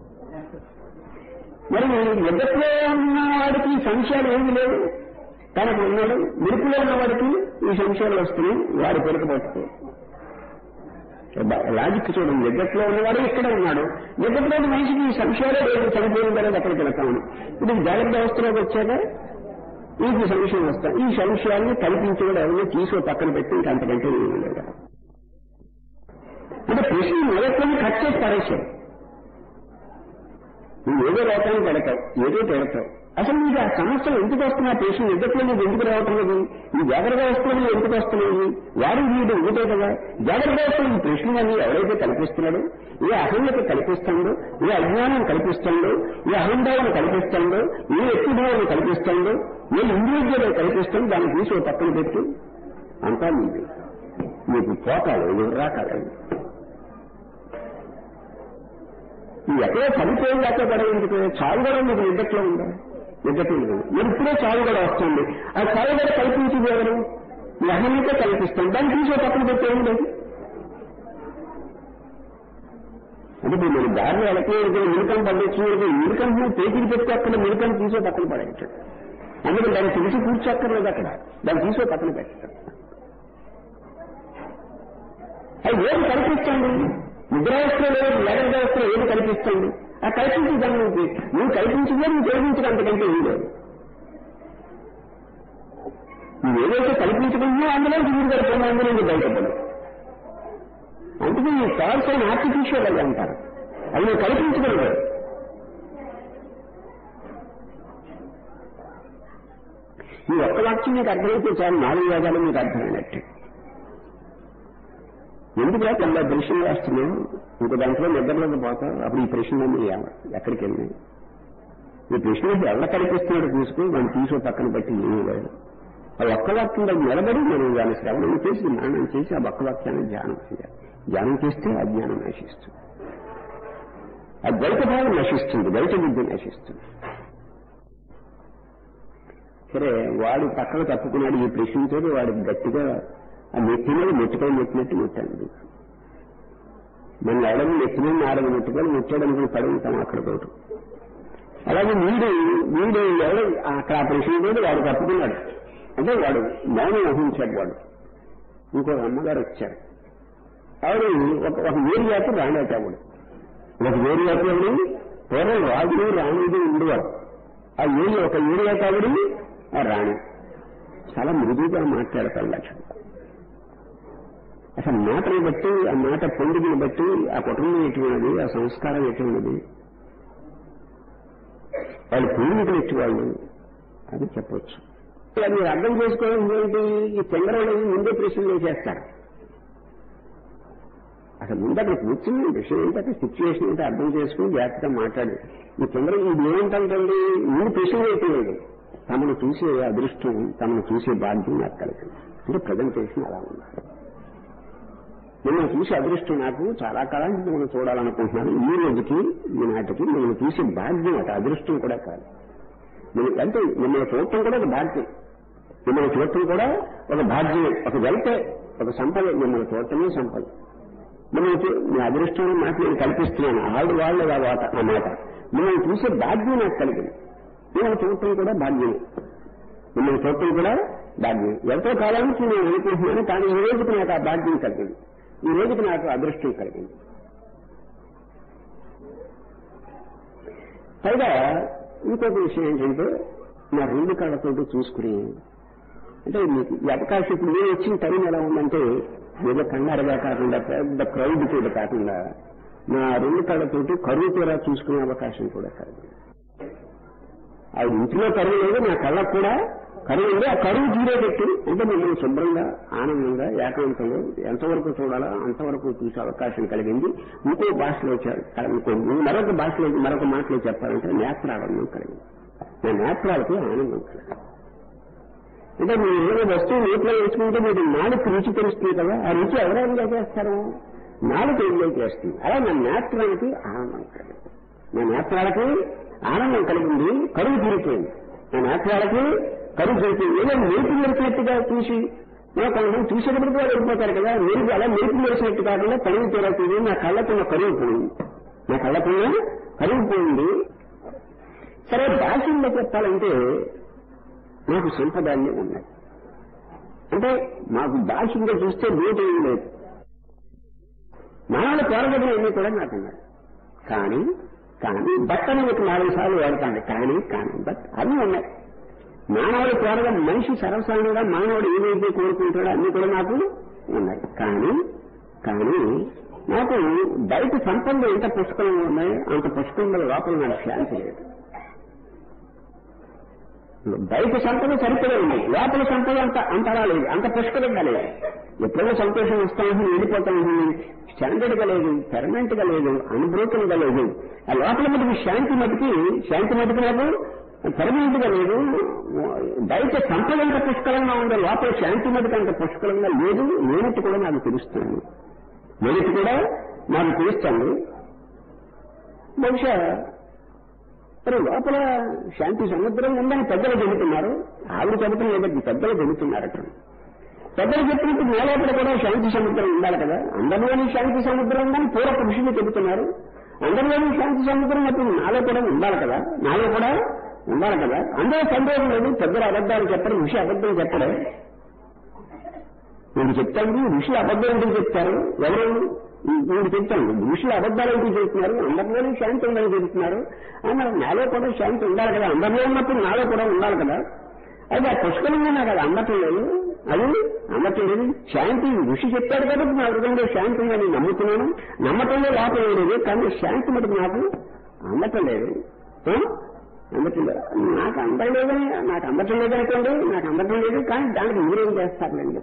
మరి నిద్రలో ఉన్న వాడికి సంశయాలు ఏమీ లేవు తనకు ఉన్నాడు మిరుపులో ఉన్న వాడికి ఈ సంశయాలు వస్తున్నాయి వాడు పెరగబట్టుకో లాజిక్ చూడండి నిద్రలో ఉన్నవాడు ఇక్కడ ఉన్నాడు నిద్రలోని మనిషికి ఈ సంశయాలే లేదు చనిపోయిన తర్వాత అక్కడికి వెళ్తాను ఇప్పుడు ఈ జాగ్రత్త అవస్థలోకి వచ్చాక ఈ సంశయం వస్తాం ఈ సంశయాన్ని కల్పించడం ఎవరిని తీసుకో పక్కన పెట్టి ఇంకా అంతకంటే ఏమీ లేదు అంటే ప్రశ్న మొదట్లోనే కట్ చేసి పడేశారు నువ్వు ఏదో లోకానికి పెడతావు ఏదో పెడతావు అసలు నీకు ఆ సమస్యలు ఎందుకు వస్తున్నా ప్రశ్న ఎదుట్లో నీకు ఎందుకు రావటం లేదు ఈ జాగ్రత్త వస్తువులు ఎందుకు వస్తున్నాయి వాడు వీడు ఒకటే కదా జాగ్రత్త వస్తువులు ఈ ప్రశ్నలన్నీ ఎవరైతే కల్పిస్తున్నాడో ఏ అహంయత కల్పిస్తాడో ఏ అజ్ఞానం కల్పిస్తాడో ఏ అహంభావం కల్పిస్తాడో ఏ వ్యక్తిభావం కల్పిస్తాడో ఏ ఇండివిజువల్ కల్పిస్తాడో దాన్ని తీసి ఓ పక్కన పెట్టి అంతా నీది నీకు పోతాడు ఎవరు రాకాలి నువ్వు ఎక్కడో చనిపోయిన దాకా కూడా ఎందుకు చావు కూడా నీకు నిద్దట్లో ఉందా నిద్దట్లో లేదు ఎప్పుడో చావు కూడా వస్తుంది ఆ చావు కూడా కల్పించింది ఎవరు ఈ అహమ్యత కల్పిస్తుంది దాన్ని తీసి ఒక పక్కన పెట్టి ఏం లేదు అంటే ఇప్పుడు మీరు దారిలో వెళ్ళకపోతే మిరకం పండించినప్పుడు మిరకం పేటీకి పెట్టి అక్కడ మిరకం తీసో పక్కన పడేయచ్చు అందుకని దాన్ని తెలిసి కూర్చోక్కర్లేదు అక్కడ దాన్ని తీసో పక్కన పెట్టారు అది ఏది కల్పిస్తుంది నిద్రావస్థలో లేదు లేఖనావస్థలో ఏది కల్పిస్తుంది ఆ కల్పించి దాన్ని నువ్వు కల్పించిందే నువ్వు గ్రహించడం అంతకంటే ఏం లేదు నువ్వు ఏదైతే కల్పించుకుంటున్నావు అందులో జీవుడు గడుపుతున్నా అందులో నువ్వు బయటపడు అందుకే ఈ థాట్స్ అని ఆర్టిఫిషియల్ అది అంటారు అవి నువ్వు కల్పించగలవు ఈ ఒక్క వాక్యం మీకు అర్థమైతే చాలు నాలుగు వేదాలు మీకు అర్థమైనట్టు ఎందుకు ఇలా దృశ్యం వేస్తున్నావు ఇంకో దాంట్లో నిద్రలోకి పోతావు అప్పుడు ఈ ప్రశ్నలన్నీ ఎక్కడికి వెళ్ళినాయి ఈ ప్రశ్నకి ఎవడ కల్పిస్తున్నాడు తీసుకుని దాన్ని తీసుకో పక్కన పెట్టి ఏమీ లేదు ఆ ఒక్క వాక్యంలో నిలబడి మనం దాన్ని శ్రవణం చేసి జ్ఞానం చేసి ఆ ఒక్క వాక్యాన్ని ధ్యానం చేయాలి ధ్యానం చేస్తే అజ్ఞానం నశిస్తుంది ఆ ద్వైత భావం నశిస్తుంది ద్వైత బుద్ధి నశిస్తుంది సరే వాడు పక్కన తప్పుకున్నాడు ఈ ప్రశ్నతో వాడు గట్టిగా ఆ నెత్తి మీద ముట్టుకొని ముట్టినట్టు ముట్టాను మన ఎవడని నెత్తి మీద నాడని ముట్టుకొని ముట్టాడనుకుని పడి ఉంటాం అక్కడికోటి అలాగే వీడు వీడు ఎవడు అక్కడ ఆ ప్రశ్న మీద వాడు తప్పుకున్నాడు అంటే వాడు మౌనం వహించాడు వాడు ఇంకో అమ్మగారు వచ్చారు ఆవిడ ఒక ఒక వేరియాకు రాణేట ఆవిడ ఒక వేరియాకు ఆవిడ పూర్వం రాజులు రాణిది ఉండేవాడు ఆ ఏరి ఒక ఏరియాకు ఆవిడ ఆ రాణి చాలా మృదువుగా మాట్లాడతాడు లక్ష్మి అసలు మాటను బట్టి ఆ మాట పొందికను బట్టి ఆ కుటుంబం ఎటువంటిది ఆ సంస్కారం ఎటువంటిది వాళ్ళు పూర్వీకులు ఎట్టువాళ్ళు అని చెప్పవచ్చు మీరు అర్థం చేసుకోవడం ఏంటి ఈ చంద్రబాబు ముందే ప్రశ్నలు వేసేస్తారు అసలు ముందు అక్కడ కూర్చుని విషయం ఏంటి అక్కడ సిచ్యువేషన్ ఏంటో అర్థం చేసుకుని జాగ్రత్తగా మాట్లాడి ఈ చంద్ర ఇది ఏమంటారండి ముందు ప్రశ్నలు వేయట్లేదు తమను చూసే అదృష్టం తమను చూసే బాధ్యం నాకు కలిగింది అంటే ప్రజెంటేషన్ అలా ఉన్నారు మిమ్మల్ని చూసే అదృష్టం నాకు చాలా కాలానికి మిమ్మల్ని చూడాలనుకుంటున్నాను ఈ రోజుకి ఈ నాటికి మిమ్మల్ని చూసే భాగ్యం ఒక అదృష్టం కూడా కాదు అంటే మిమ్మల్ని చూడటం కూడా ఒక భాగ్యం మిమ్మల్ని చూడటం కూడా ఒక భాగ్యం ఒక వెళ్తే ఒక సంపద మిమ్మల్ని చూడటమే సంపద మిమ్మల్ని మీ అదృష్టం మాట నేను కల్పిస్తున్నాను వాళ్ళు వాళ్ళు ఆ మాట ఆ మాట మిమ్మల్ని చూసే భాగ్యం నాకు కలిగింది మిమ్మల్ని చూడటం కూడా భాగ్యమే మిమ్మల్ని చూడటం కూడా భాగ్యం ఎంతో కాలం నుంచి నేను అనుకుంటున్నాను కానీ ఈ రోజుకి నాకు ఆ భాగ్యం కలిగింది ఈ రోజుకి నాకు అదృష్టం కలిగింది పైగా ఇంకొక విషయం ఏంటంటే నా రెండు కళ్ళతోటి చూసుకుని అంటే మీకు ఈ అవకాశం ఇప్పుడు నేను వచ్చిన టైం ఎలా ఉందంటే ఏదో కంగారుగా కాకుండా పెద్ద క్రౌడ్ తోటి కాకుండా నా రెండు కళ్ళతోటి కరువు తీరా చూసుకునే అవకాశం కూడా కలిగింది అది ఇంట్లో కరువు లేదు నా కళ్ళకు కూడా కరువు ఉంది ఆ కరువు తీరేటట్టు అంటే మిమ్మల్ని శుభ్రంగా ఆనందంగా ఏకాంతంగా ఎంతవరకు చూడాలో అంతవరకు చూసే అవకాశం కలిగింది ఇంకో భాషలో చె- ఇంకో మరొక భాషలో మరొక మాటలో చెప్పాలంటే నేత్రానందం కలిగింది నా నేత్రాలకి ఆనందం కలిగింది అంటే మీరు ఏదో వస్తువు నోట్లో వేసుకుంటే మీరు నాలుగు రుచి తెలుస్తుంది కదా ఆ రుచి ఎవరు ఎంజాయ్ చేస్తారు నాలుగు ఎంజాయ్ చేస్తుంది అలా నా నేత్రానికి ఆనందం కలిగింది నా నేత్రాలకి ఆనందం కలిగింది కరువు తీరిపోయింది నా నేత్రాలకి కరువు తీరిపోయింది ఏదో మెరుపు మెరిసినట్టుగా చూసి నేను కొంతమంది చూసేటప్పుడు కూడా వెళ్ళిపోతారు కదా మెరుపు అలా మెరుపు మెరిసినట్టు కాకుండా కరువు తీరతుంది నా కళ్ళకున్న కరువు పోయింది నా కళ్ళకున్న కరువు పోయింది సరే భాషల్లో చెప్పాలంటే నాకు సంపదాన్ని ఉన్నాయి అంటే మాకు భాషంగా చూస్తే లోటు ఏం లేదు మానవుల పోరగదులు అన్నీ కూడా నాకు ఉన్నాయి కానీ కానీ బట్టను ఒక నాలుగు సార్లు వాడతాను కానీ కానీ బట్ అన్నీ ఉన్నాయి మానవుడు పోరగా మనిషి సర్వసాధారణంగా మానవుడు ఏదైతే కోరుకుంటాడో అన్నీ కూడా నాకు ఉన్నాయి కానీ కానీ నాకు బయట సంపదలు ఎంత పుష్కలంగా ఉన్నాయో అంత పుష్కలంగా లోపల నాకు శాంతి లేదు బయట సంపద సరిపడే ఉంది లోపల సంపద అంత అంతలా లేదు అంత పుష్కలంగా లేదు ఎప్పుడైనా సంతోషం వస్తా ఉంటుంది వెళ్ళిపోతా ఉంటుంది స్టాండర్డ్ గా లేదు పెర్మనెంట్ గా లేదు అన్బ్రోకెన్ గా లేదు ఆ లోపల మటుకు శాంతి మటుకి శాంతి మటుకు నాకు పెర్మనెంట్ గా లేదు బయట సంపద అంత పుష్కలంగా ఉందో లోపల శాంతి మటుకు అంత పుష్కలంగా లేదు లేనట్టు కూడా నాకు తెలుస్తుంది లేనట్టు కూడా నాకు తెలుస్తుంది బహుశా మరి లోపల శాంతి సముద్రం ఉందని పెద్దలు చెబుతున్నారు ఆవిడ చెబుతున్న లేదండి పెద్దలు చెబుతున్నారట పెద్దలు చెప్పినట్టు నా లోపల కూడా శాంతి సముద్రం ఉండాలి కదా అందరిలోని శాంతి సముద్రం ఉందని పూర్వ పురుషులు చెబుతున్నారు అందరిలోని శాంతి సముద్రం అప్పుడు నాలో కూడా ఉండాలి కదా నాలో కూడా ఉండాలి కదా అందరూ సందేహం లేదు పెద్దలు అబద్ధాలు చెప్పరు ఋషి అబద్ధం చెప్పడం వీడు చెప్తాను ఋషులు అబద్ధం ఎందుకు చెప్తారు ఎవరు వీడు చెప్తాను ఋషులు అబద్ధాలు ఎందుకు చెప్తున్నారు అందరిలోనే శాంతి ఉందని చెప్తున్నారు మరి నాలో కూడా శాంతి ఉండాలి కదా అందరిలో ఉన్నప్పుడు నాలో కూడా ఉండాలి కదా అయితే ఆ పుష్కలంగా నాకు అది అందటం లేదు అది అందటం లేదు శాంతి ఋషి చెప్పాడు కాబట్టి నా హృదయంలో శాంతి ఉందని నేను నమ్ముతున్నాను నమ్మటంలో లోపం లేదు కానీ శాంతి మటుకు నాకు అందటం లేదు ఆ? అందటం లేదు నాకు అందడం లేదని నాకు అందటం లేదనుకోండి నాకు అందటం లేదు కానీ దానికి మీరేం చేస్తారులేండి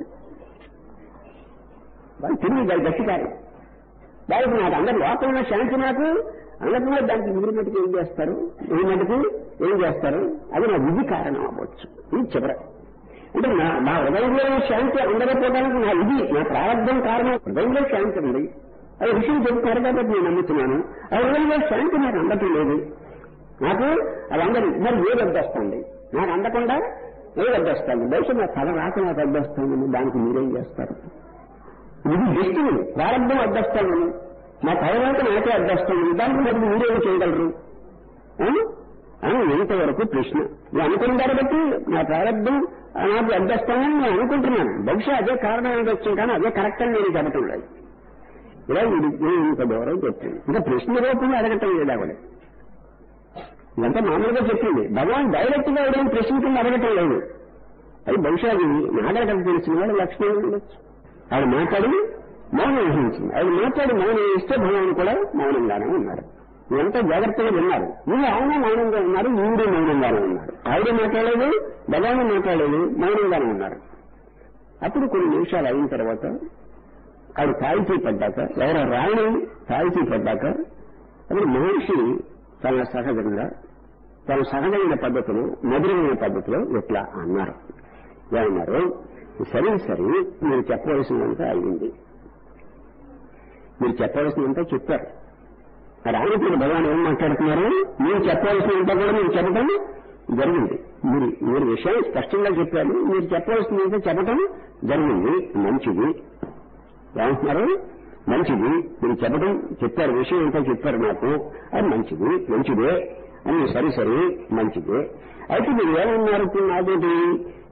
వాళ్ళు తిరిగి దాని గట్టికారు దానికి నాకు అందరి లోపల ఉన్న శాంతి నాకు అందరిలో దానికి మీరు మటుకు ఏం చేస్తారు మీ మటుకు ఏం చేస్తారు అది నా విధి కారణం అవ్వచ్చు ఇది చివర అంటే నా నా హృదయంలో ఉన్న శాంతి అందకపోవడానికి నా విధి నా ప్రారంభం కారణం హృదయంలో శాంతి ఉంది అది విషయం చెబుతున్నారు కాబట్టి నేను నమ్ముతున్నాను ఆ హృదయంలో శాంతి నాకు అందటం లేదు నాకు అది అందరి మరి ఏ వద్దొస్తుంది నాకు అందకుండా ఏ వద్దొస్తుంది బహుశా నా తల రాక నాకు వద్దొస్తుంది దానికి మీరేం చేస్తారు ఇది దృష్టిని ప్రారంభం అడ్డస్తాను నా తర్వాత నాకే అడ్డస్తాను దానికి మరి మీరేం చేయగలరు ఆ? అని ఎంతవరకు ప్రశ్న నేను అనుకున్న దాన్ని బట్టి నా ప్రారంభం నాకు అడ్డస్తానని నేను అనుకుంటున్నాను బహుశా అదే కారణం ఉండొచ్చు కానీ అదే కరెక్ట్ అని నేను చెప్పటం లేదు ఇలా ఇది నేను ఇంత దూరం చెప్తుంది ఇంకా ప్రశ్న రూపంలో అడగటం లేదు ఆవిడ ఇదంతా మామూలుగా చెప్పింది భగవాన్ డైరెక్ట్ గా ఎవరైనా ప్రశ్న కింద అడగటం లేదు అది బహుశా అది నాగరికత తెలిసిన వాడు లక్ష్మణ్ ఉండొచ్చు ఆవిడ మాట్లాడి మౌనం వహించింది ఆవిడ మాట్లాడి మౌనం ఇస్తే భగవాన్ కూడా మౌనంగానే ఉన్నారు ఇదంతా జాగ్రత్తగా విన్నారు వీళ్ళు ఆయన మౌనంగా ఉన్నారు ఈవిడే మౌనంగానే ఉన్నారు ఆవిడ మాట్లాడలేదు భగవాన్ మాట్లాడలేదు మౌనంగానే ఉన్నారు అప్పుడు కొన్ని నిమిషాలు అయిన తర్వాత ఆవిడ తాయితీ పడ్డాక ఎవరో రాయని తాయితీ పడ్డాక అప్పుడు మహర్షి చాలా సహజంగా చాలా సహజమైన పద్ధతిలో మధురమైన పద్ధతిలో ఇట్లా అన్నారు ఏమన్నారు సరే సరే మీరు చెప్పవలసినంత అయింది మీరు చెప్పవలసినంత చెప్పారు మరి ఆయన భగవాన్ ఏం మాట్లాడుతున్నారు మీరు చెప్పవలసినంత కూడా మీరు చెప్పడం జరిగింది మీరు మీరు విషయం స్పష్టంగా చెప్పారు మీరు చెప్పవలసినంత చెప్పడం జరిగింది మంచిది ఏమంటున్నారు మంచిది మీరు చెప్పడం చెప్పారు విషయం ఏంటో చెప్పారు నాకు అది మంచిది మంచిదే అని సరే సరే మంచిదే అయితే మీరు ఏమన్నారు ఇప్పుడు నాతోటి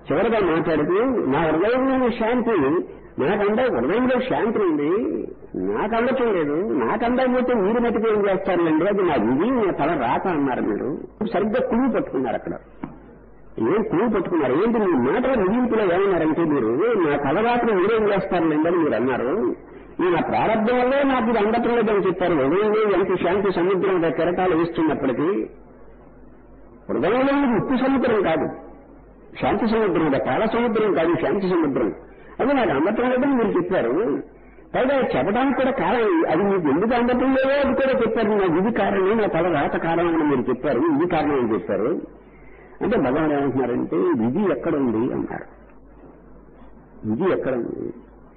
చివరిగా మాట్లాడుతూ నా హృదయంలో శాంతి నాకంటే హృదయంలో శాంతి ఉంది నాకు అందటం లేదు నాకు అందకపోతే మీరు మటుకు ఏం చేస్తారులేండి అది నా విధి నా తల రాత అన్నారు మీరు సరిగ్గా కుళ్ళు పట్టుకున్నారు అక్కడ ఏం కుళ్ళు పట్టుకున్నారు ఏంటి మీ మాటల ముగింపులో ఏమన్నారంటే మీరు నా తల రాత్రి మీరేం చేస్తారులేండి అని మీరు అన్నారు ఈ నా ప్రారంభం వల్లే నాకు ఇది అందటం లేదని చెప్పారు హృదయంలో ఎంత శాంతి సముద్రం కెరటాలు వేస్తున్నప్పటికీ హృదయంలో ఇది ఉప్పు సముద్రం కాదు శాంతి సముద్రం ఇది పాల సముద్రం కాదు శాంతి సముద్రం అది నాకు అందటం లేదని మీరు చెప్పారు పైగా చెప్పడానికి కూడా కారణం అది మీకు ఎందుకు అందటం లేదో అది కూడా చెప్పారు నా ఇది కారణం నా తల రాత కారణం అని మీరు చెప్పారు ఇది కారణం అని చెప్పారు అంటే భగవాన్ ఏమంటున్నారంటే విధి ఎక్కడ ఉంది అన్నారు విధి ఎక్కడ ఉంది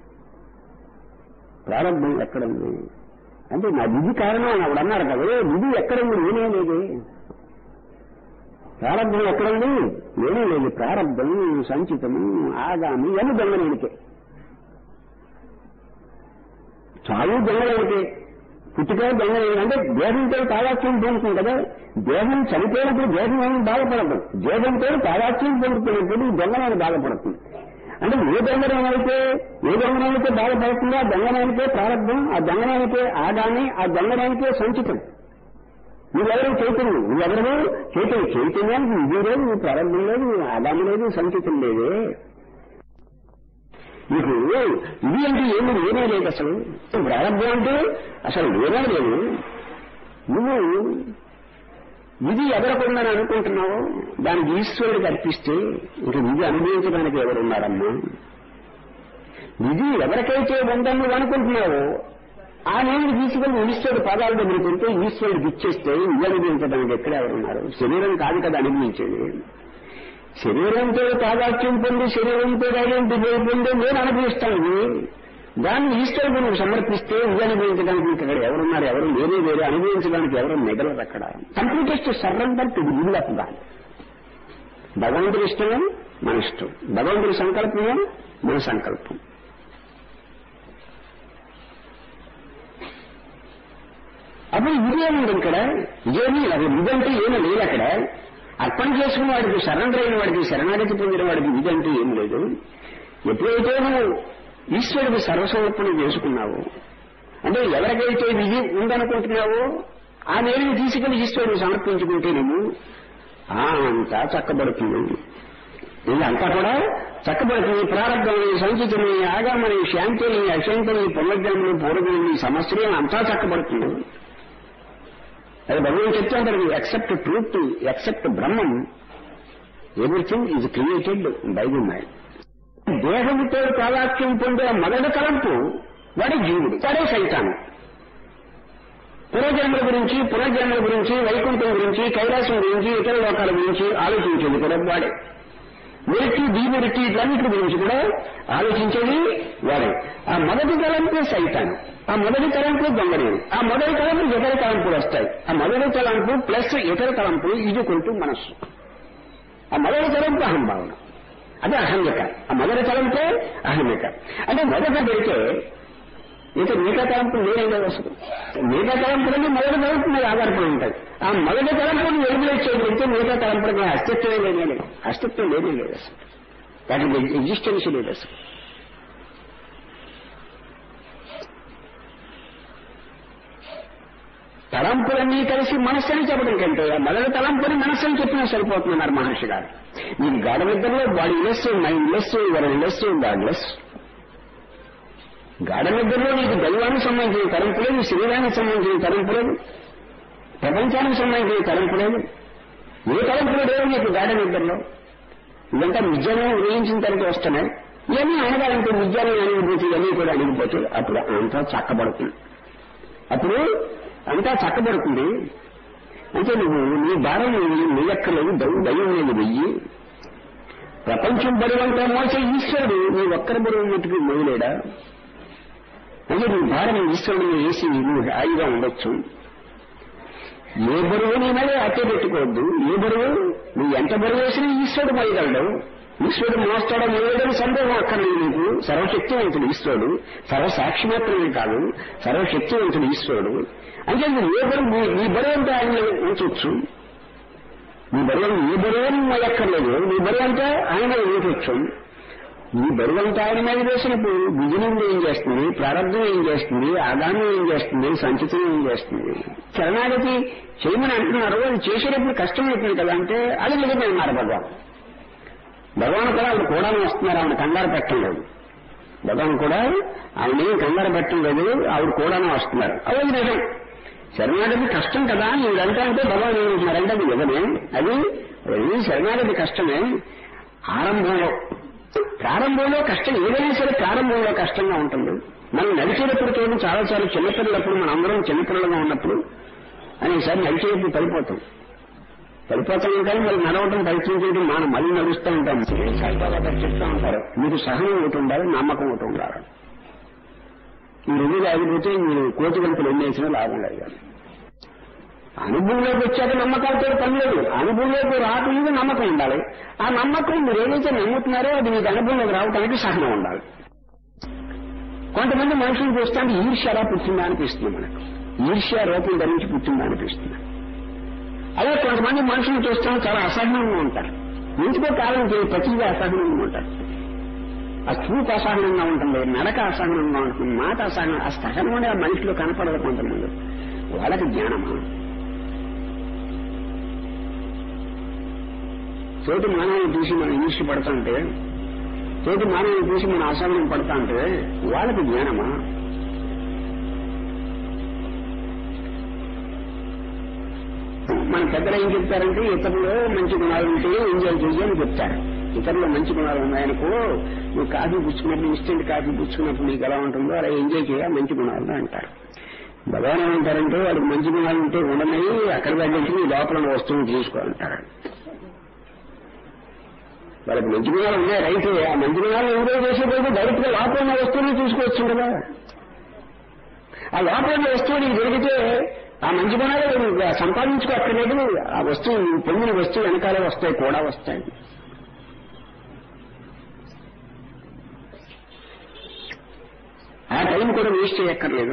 ప్రారంభం ఎక్కడ ఉంది అంటే నా విధి కారణం అని ఆవిడ అన్నారు కదా విధి ఎక్కడ ఉంది నేనే లేదే ప్రారంభం ఎక్కడుంది నేనే లేదు ప్రారంభం సంచితము ఆగామి అని దొంగలేనికే చావు దొంగలేనికే పుట్టుక దొంగలేని అంటే దేహంతో తాదాత్యం పొందుతుంది కదా దేహం చనిపోయినప్పుడు దేహం ఏమి బాధపడదు దేహంతో తాదాత్యం పొందుతున్నప్పుడు దొంగలని బాధపడుతుంది అంటే ఏ దొంగనైతే ఏ దొంగనైతే బాధపడుతుందో ఆ దొంగనానికే ప్రారంభం ఆ దొంగనానికే ఆగామి ఆ దొంగనానికే సంచితం నువ్వెవరు చైతన్యం నువ్వెవరు చైతన్యం చైతన్యానికి ఇది లేదు నీ ప్రారంభం లేదు నీ ఆదాము లేదు సంచితం లేదే నీకు ఇది అంటే ఏమి లేనే లేదు అసలు ప్రారంభం అంటే అసలు లేనే లేదు నువ్వు విధి ఎవరికుందని అనుకుంటున్నావో దానికి ఈశ్వరుడికి అర్పిస్తే ఇంక విధి అనుభవించడానికి ఎవరున్నారమ్మా విధి ఎవరికైతే ఉందని నువ్వు అనుకుంటున్నావో ఆ నేను తీసుకెళ్లి ఈశ్వరుడు పాదాల దగ్గర పెడితే ఈశ్వరుడికి ఇచ్చేస్తే ఇది అనుభవించడానికి ఎక్కడ ఎవరున్నారు శరీరం కాదు కదా అనుభవించేది శరీరంతో తాదాత్యం పొంది శరీరంతో ఐడెంటిఫై పొంది నేను అనుభవిస్తాను ఇది. దాన్ని ఈశ్వరుడు నువ్వు సమర్పిస్తే ఇది అనుభవించడానికి నీకు అక్కడ ఎవరున్నారు ఎవరు లేనే వేరే అనుభవించడానికి ఎవరు మిగలరు అక్కడ completest surrender to will of God భగవంతుడి ఇష్టమే మన ఇష్టం భగవంతుడి సంకల్పమే మన సంకల్పం అప్పుడు ఇదేముంది ఇక్కడ ఇదేమి అసలు ఇదంటే ఏమీ లేదు అక్కడ అర్పణ చేసుకున్న వాడికి సరెండర్ అయిన వాడికి శరణాగతి పొందిన వాడికి ఇదంటే ఏం లేదు ఎప్పుడైతే నువ్వు ఈశ్వరుడికి సర్వసమర్పణ చేసుకున్నావు అంటే ఎవరికైతే విధి ఉందనుకుంటున్నావో ఆ నేరుని తీసుకెళ్లి ఈశ్వరుడికి సమర్పించుకుంటే నువ్వు ఆ అంతా చక్కబడుతుంది ఇది అంతా కూడా చక్కబడుతుంది ప్రారంభమని సంచితని ఆగామని శాంతిని అశాంతిని పునర్జన్మని పూర్వజన్మని సమస్యని అంతా చక్కబడుతుంది అది భగవాన్ చెప్తూ ఉంటారు ఎక్సెప్ట్ ట్రూత్ ఎక్సెప్ట్ బ్రహ్మం everything is created by the mind దేహముతో తాదాత్యం పొందే మొదటి తలంపు వాడి జీవుడు వాడే సైతాను పునర్జన్మల గురించి పునర్జన్మల గురించి వైకుంఠం గురించి కైలాసం గురించి ఇతర లోకాల గురించి ఆలోచించేది కూడా వాడే మెరిటి డీమెరిటి ఇట్లన్నిటి గురించి కూడా ఆలోచించేది వాడే ఆ మొదటి తలంపు సైతాను ఆ మొదటి తలంపు దొంగనేది ఆ మొదటి తలంపు ఇతర తలంపులు వస్తాయి ఆ మొదటి తలంపు ప్లస్ ఇతర తలంపులు ఇది కొంటూ మనస్సు ఆ మొదటి తలంపు అహంభావన అదే అహమ్యక ఆ మొదటి తలంపే అహమ్యక అంటే మొదట పెడితే ఇక మిగతా తలంపులు లేదండి అసలు మిగతా తలంపులన్నీ మొదటి తలంపు మీద ఆధారపడి ఉంటాయి ఆ మొదటి తలంపుని ఎలిమినేట్ చేయగలిగితే మిగతా తలంపులకి అస్తిత్వమే లేనే లేదు అస్తిత్వం లేనే లేదు అసలు వాటికి ఎగ్జిస్టెన్స్ లేదు అసలు తలంపులన్నీ కలిసి మనస్సు అని చెప్పడం కంటే ఆ మొదటి తలంపుని మనస్సు అని చెప్పినా సరిపోతున్నారు మహర్షి గారు మీకు గాఢ నిద్రలో body less mind less world less God less గాఢ నిద్రలో నీకు దైవానికి సంబంధించిన తలంపు లేదు శరీరానికి సంబంధించిన తలంపు లేదు ప్రపంచానికి సంబంధించిన తలంపు లేదు ఏ తలంపులు లేవు నీకు గాఢ నిద్రలో ఇదంతా నిజమే ఉదయించిన తర్వాత వస్తున్నాయి ఇవన్నీ అనగాలంటే నిజాన్ని అణిగిపోతే ఇవన్నీ కూడా అణిగిపోతే అప్పుడు అంతా చక్కబడుతుంది అప్పుడు అంతా చక్కబడుతుంది అంటే నువ్వు నీ భారం నీ ఎక్కలేదు దయ్యం నేను వెయ్యి ప్రపంచం బరువంతా మోసే ఈశ్వరుడు నీ ఒక్కరి బరువు మట్టుకు మోయలేడా అంటే నీ భారం ఈశ్వరుడిని వేసి నువ్వు హాయిగా ఉండొచ్చు ఏ బరువు నీ మీద అట్టే పెట్టుకోవద్దు ఏ బరువు నువ్వు ఎంత బరువు వేసినా ఈశ్వరుడు మోయగలడు ఈశ్వరుడు మోస్తాడో మోయడని సందేహం అక్కర్లేదు నీకు సర్వశక్తివంతుడు ఈశ్వరుడు సర్వసాక్షిమాత్రమే కాదు సర్వశక్తివంతుడు ఈశ్వరుడు అంటే నువ్వు ఏ బరువు నీ- నీ బరువు అంతా ఆయన ఉంచవచ్చు నీ బరువు నీ బరువు నువ్వు మొయ్యక్కర్లేదు నీ బరువు అంటే ఆయన వేయవచ్చు నీ బరువు అంతా ఆయన మీద వేసినప్పుడు విజయం ఏం చేస్తుంది ప్రారంభం ఏం చేస్తుంది ఆదానం ఏం చేస్తుంది సంచితం ఏం చేస్తుంది శరణాగతి చేయమని అంటున్నారు అది చేసేటప్పుడు కష్టం అవుతుంది కదా అంటే అది నిజమే అన్నారు భగవాన్ భగవాన్ కూడా ఆవిడ కూడా వస్తున్నారు ఆవిడ కంగారు పెట్టడం లేదు భగవాన్ కూడా ఆవిడ ఏం కంగారు పెట్టడం లేదు ఆవిడ కూడానే వస్తున్నారు అది నిజం శరణాగతి కష్టం కదా ఈవిడంతా అంటే భగవాన్ ఏమంటున్నారంటే అది నిజమే అది అది శరణాగతి కష్టమే ఆరంభంలో ప్రారంభంలో కష్టం ఏదైనా సరే ప్రారంభంలో కష్టంగా ఉంటుంది మనం నడిచేటప్పటికేమో చాలా చాలా చిన్నపిల్లలప్పుడు మన అందరం చిన్నపిల్లలుగా ఉన్నప్పుడు అనేసారి నడిచేటప్పుడు పడిపోతాం పడిపోతాం కానీ మరి నడవటం ప్రయత్నం చేయడం మనం మళ్ళీ నడుస్తూ ఉంటాం సాయిబాబా గారు చెప్తా ఉంటారు మీకు సహనం ఒకటి ఉండాలి నమ్మకం ఒకటి ఉండాలి ఈ రెండు ఆగిపోతే మీరు కోటి గంటలు ఎన్ని వేసినా లాభం లేదు అనుభవంలోకి వచ్చాక నమ్మకాలతో పని లేదు అనుభవంలోకి రాకుండా నమ్మకం ఉండాలి ఆ నమ్మకం మీరు ఏదైతే నమ్ముతున్నారో అది మీకు అనుభవంలోకి రావడానికి సహనం ఉండాలి కొంతమంది మనుషులు చూస్తే ఈర్ష్య ఎలా పుట్టిందా అనిపిస్తుంది మనకు ఈర్ష్య రూపం ధరించి పుట్టిందా అనిపిస్తుంది అదే కొంతమంది మనుషులు చూస్తే చాలా అసహనంగా ఉంటారు ఎందుకో కాలం ప్రతిగా అసహనంగా ఉంటారు ఆ చూపు అసహనంగా ఉంటుంది నడక అసహనంగా ఉంటుంది మాట అసహనం ఆ సహనం అనేది ఆ మనిషిలో కనపడదు కొంతమంది వాళ్ళకి జ్ఞానమా తోటి మానవుని చూసి మనం ఈర్ష్య పడతాంటే తోటి మానవుని చూసి మనం అసహనం పడతాంటే వాళ్ళకి జ్ఞానమా మన పెద్దలు ఏం చెప్తారంటే ఇతరులు మంచి గుణాలు ఉంటే ఎంజాయ్ చెయ్యి అని చెప్తారు ఇతరులు మంచి గుణాలు ఉన్నాయనుకో నువ్వు కాఫీ పుచ్చుకున్నప్పుడు ఇన్స్టెంట్ కాఫీ పుచ్చుకున్నప్పుడు నీకు ఎలా ఉంటుందో అలా ఎంజాయ్ చేయ మంచి గుణాలు అంటారు భగవాన్ ఏమంటారంటే వాడికి మంచి గుణాలు ఉంటే ఉండనవి అక్కడ దగ్గరికి నీ లోపల ఉన్న వస్తువుని తీసుకోవాలంటారు వాళ్ళకి మంచి గుణాలు ఉన్నాయి రైతే ఆ మంచి గుణాలు ఎంజాయ్ చేసేటప్పుడు డైరెక్ట్ గా లోపల ఉన్న వస్తువుని తీసుకోవచ్చు కదా ఆ లోపల ఉన్న వస్తువు నీకు దొరికితే ఆ మంచి గుణాలు నువ్వు సంపాదించుకోక్కర్లేదు ఆ వస్తువు నువ్వు పొందిన వస్తువు వెనకాలే వస్తాయి కూడా వస్తాయి ఆ టైం కూడా వేస్ట్ చేయక్కర్లేదు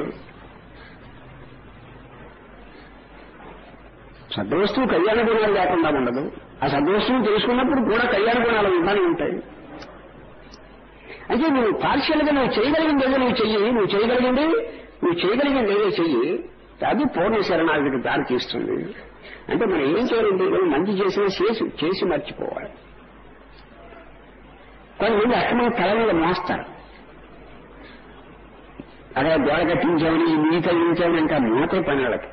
సద్వస్తువు కళ్యాణ గుణాలు లేకుండా ఉండదు ఆ సద్వస్తువుని తెలుసుకున్నప్పుడు కూడా కళ్యాణ గుణాలు ఉండాలి ఉంటాయి అయితే నువ్వు పార్షియల్ గా నువ్వు చేయగలిగింది ఏదో నువ్వు చెయ్యి నువ్వు చేయగలిగింది నువ్వు చేయగలిగింది ఏదో చెయ్యి అది పూర్ణ శరణాగతికి దారి తీస్తుంది అంటే మనం ఏం చేయాలంటే ఏదో మంచి చేసినా చేసి చేసి మర్చిపోవాలి కొంతమంది అక్రమంగా తల మీద మోస్తారు అదే గోడ కట్టించామని మీ తగ్గించామని ఇంకా మోతే పని వాళ్ళకి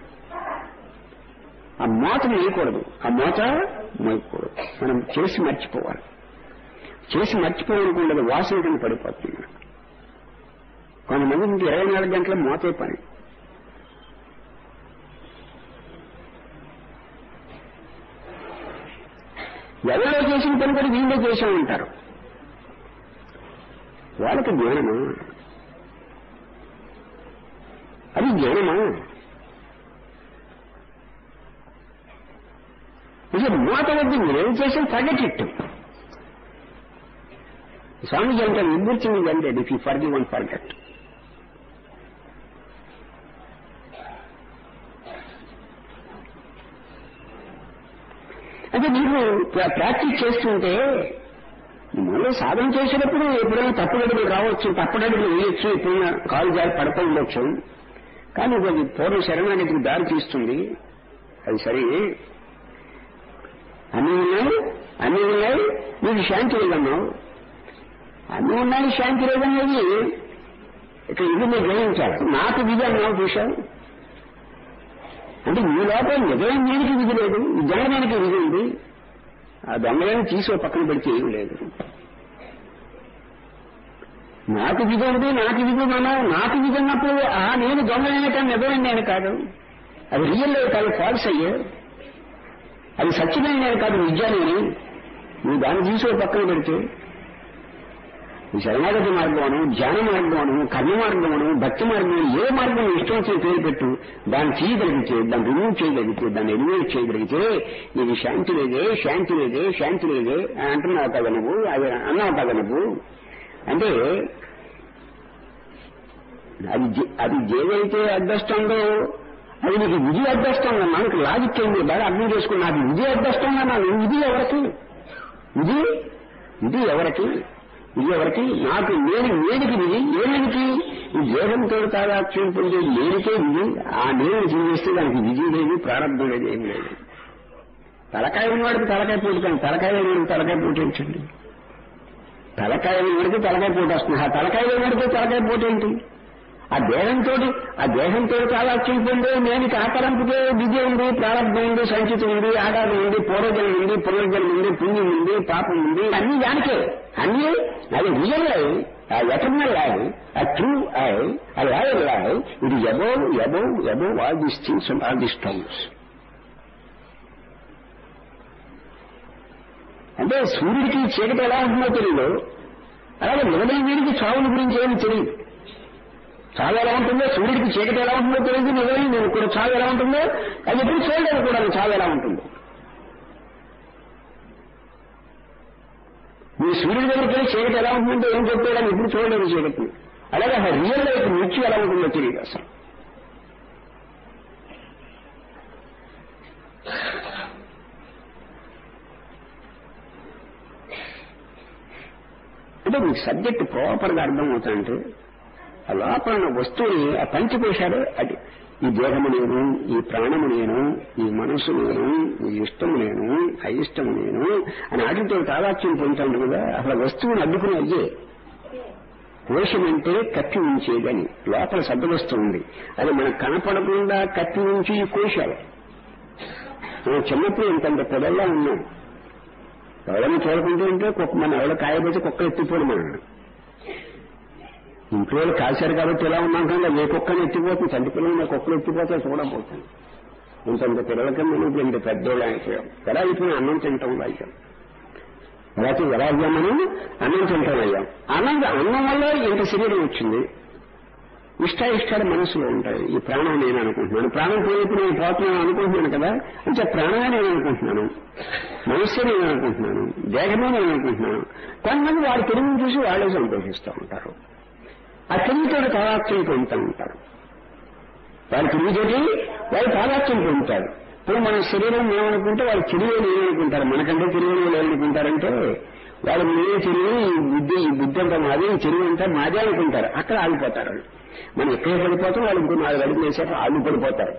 ఆ మోత వేయకూడదు ఆ మోత మోయకూడదు మనం చేసి మర్చిపోవాలి చేసి మర్చిపోవాలనుకుండదు వాసన కింద పడిపోతుంది మనకు. కొంతమంది ఇంక ఇరవై నాలుగు గంటల మోతే పని ఎవరిలో చేసిన పని కూడా వీళ్ళే చేసాం ఉంటారు వాళ్ళకి జ్ఞానమా అది జ్ఞానమా ఇది మూత వద్దు మీరేం చేసిన తగ్గటిట్టు స్వామిజీ అంటే విభూర్తి అంటే if you forgive and forget అంటే మీరు ప్రా- ప్రాక్టీస్ చేస్తుంటే మళ్ళీ సాధన చేసేటప్పుడు ఎప్పుడైనా తప్పుడడుగులు రావచ్చు తప్పుడడుగులు వేయొచ్చు ఎప్పుడైనా కాలు జారి పడతా ఉండొచ్చు కానీ అది పూర్ణ శరణానికి దారి తీస్తుంది అది సరే అన్ని ఉన్నాయి అన్ని ఉన్నాయి నీకు శాంతి లేదన్నావు అన్ని ఉన్నాయి శాంతి లేదనేది ఇక్కడ ఇది మీరు గ్రహించాలి నాకు విధి అన్నావు చూశావు అంటే మీ లోపల నిజమైన దీనికి విధి లేదు ఈ దొంగదానికి విధి ఉంది ఆ దొంగలను తీసి పక్కన పెడితే ఏం లేదు నాకు విధి ఉంది నాకు విధి అన్నావు నాకు విధి అన్నప్పుడు ఆ నేను దొంగలైన కానీ నిజమైన నేను కాదు అది రియల్ కాదు ఫాల్స్ అయ్యే అది సత్యమైన నేను కాదు విద్యానేని నువ్వు దాన్ని తీసి పక్కన పెడితే ఈ శరణాగతి మార్గం ధ్యాన మార్గం కర్మ మార్గం భక్తి మార్గం ఏ మార్గం ఇష్టం వచ్చే పేరు పెట్టు దాన్ని చేయగలిగితే దాన్ని రిమూవ్ చేయగలిగితే దాన్ని ఎలివేట్ చేయగలిగితే నీకు శాంతి లేదే శాంతి లేదే శాంతి లేదే అని అంటున్నావు కదా నువ్వు అది అన్నావు కదా నువ్వు అంటే అది జే- అది ఏదైతే అడ్డొస్తుందో అది నీకు విధి అడ్డష్టం మనకు లాజిక్ ఏంది బాగా అర్థం చేసుకుని నాకు విధి అడ్డష్టం అన్నాను ఇది ఎవరికి ఇది ఇది ఎవరికి ఇది ఎవరికి నాకు నేను నేనికి విధి ఏనికి ఈ దేహంతో తాదాత్యం పొందే నేనికే విధి ఆ నేను చేస్తే దానికి విధి లేదు ప్రారంభం లేదు ఏం లేదు తలకాయ ఉన్నవాడికి తలకాయ పోటీ కానీ తలకాయ లేనివాడికి తలకాయ పోటీ ఏంటండి తలకాయ లేనివాడికి తలకాయ పోటీ వస్తుంది ఆ తలకాయ లేనివాడికి తలకాయ పోటీ ఏంటి ఆ దేహంతో ఆ దేహంతో తాదాత్యం పొందే నేనికి ఆకలంపుకే విధి ఉంది ప్రారంభం ఉంది సంచితం ఉంది ఆధారం ఉంది పూర్వజనం ఉంది పునర్జనం ఉంది పుణ్యం ఉంది పాపం ఉంది అన్ని దానికే అన్ని అది real I ah eternal I ah true I ah loyal I ఇది above above above all these things and all these times అంటే సూర్యుడికి చీకటి ఎలా ఉంటుందో తెలియదు అలాగే మిగతా వీడికి చావుల గురించి ఏమి తెలియదు చావు ఎలా ఉంటుందో సూర్యుడికి చీకటి ఎలా ఉంటుందో తెలియదు నిజమే నేను కూడా చావు ఎలా ఉంటుందో అది ఎప్పుడు చూడలేదు కూడా చావు ఎలా ఉంటుందో మీ సూర్యుడి దగ్గరికి వెళ్ళి చీకటి ఎలా ఉంటుందో ఏం చెప్తాడని ఎప్పుడు చూడలేదు చీకటిని అలాగే అసలు రియల్ లైఫ్ మృత్యు ఎలా ఉంటుందో తెలియదు అసలు అంటే మీకు సబ్జెక్ట్ ప్రాపర్గా అర్థమవుతాయంటే ఆ లోపల ఉన్న వస్తువుని ఆ పంచిపోశాడు అది ఈ దేహము నేను ఈ ప్రాణము నేను ఈ మనసు నేను ఈ ఇష్టము నేను అయిష్టము నేను అని వాటితో తాదాత్యం పొందుతాడు కదా అసలు వస్తువుని అడ్డుకుని అయ్యే కోశం అంటే కత్తి ఉంచేదని లోపల శబ్దవస్తు ఉంది అది మనకు కనపడకుండా కత్తి ఉంచి ఈ కోశాలు మనం చిన్నప్పుడు ఇంతంత పెదల్లా ఉన్నాం ఎవరైనా చూడకుంటూ ఉంటే కుక్క మన ఎవరో కాయబోతే కుక్క ఎత్తిపోడు మనం ఇంట్లో వాళ్ళు కాశారు కాబట్టి ఇలా ఉన్నాం కానీ ఏ కుక్కని ఎత్తిపోతుంది చంటి పిల్లలు కుక్కలు ఎత్తిపోతే చూడబోతుంది ఇంతంత పిల్లలకి మనం ఇప్పుడు ఇంత పెద్దోళ్ళు అయిపోయాం ఎలా అయిపోయినా అన్నం తింటాం అయ్యాం లేకపోతే ఎలా అయ్యాం మనం అన్నం తింటాం అయ్యాం అన్నం అన్నం వల్ల ఇంత శరీరం వచ్చింది ఇష్ట ఇష్టాలు మనసులో ఉంటాయి ఈ ప్రాణం నేను అనుకుంటున్నాను ప్రాణం పోయినప్పుడు నేను పోతున్నాను అనుకుంటున్నాను కదా అంటే ప్రాణమే నేను అనుకుంటున్నాను మనస్సే నేను అనుకుంటున్నాను దేహమే నేను అనుకుంటున్నాను కొంతమంది వారి తెలివిని చూసి వాళ్ళే సంతోషిస్తూ ఉంటారు ఆ తెలివితో తాదాత్యం పొందుతూ ఉంటారు వారి తెలివితోటి వాళ్ళు తాదాత్యం పొందుతారు ఇప్పుడు మన శరీరం ఏమనుకుంటే వాళ్ళు తెలివే నేననుకుంటారు మనకంటే తెలివైన వాళ్ళు ఏమనుకుంటారంటే వాళ్ళు నేనే తెలివి ఈ బుద్ధి ఈ బుద్ధి అంతా మాదే ఈ తెలివి అంతా మాదే అనుకుంటారు అక్కడ ఆగిపోతారు వాళ్ళు మనం ఎక్కడ పడిపోతాం వాళ్ళు ఇంకో నాలుగు అడుగులు వేసాక ఆగి పడిపోతారు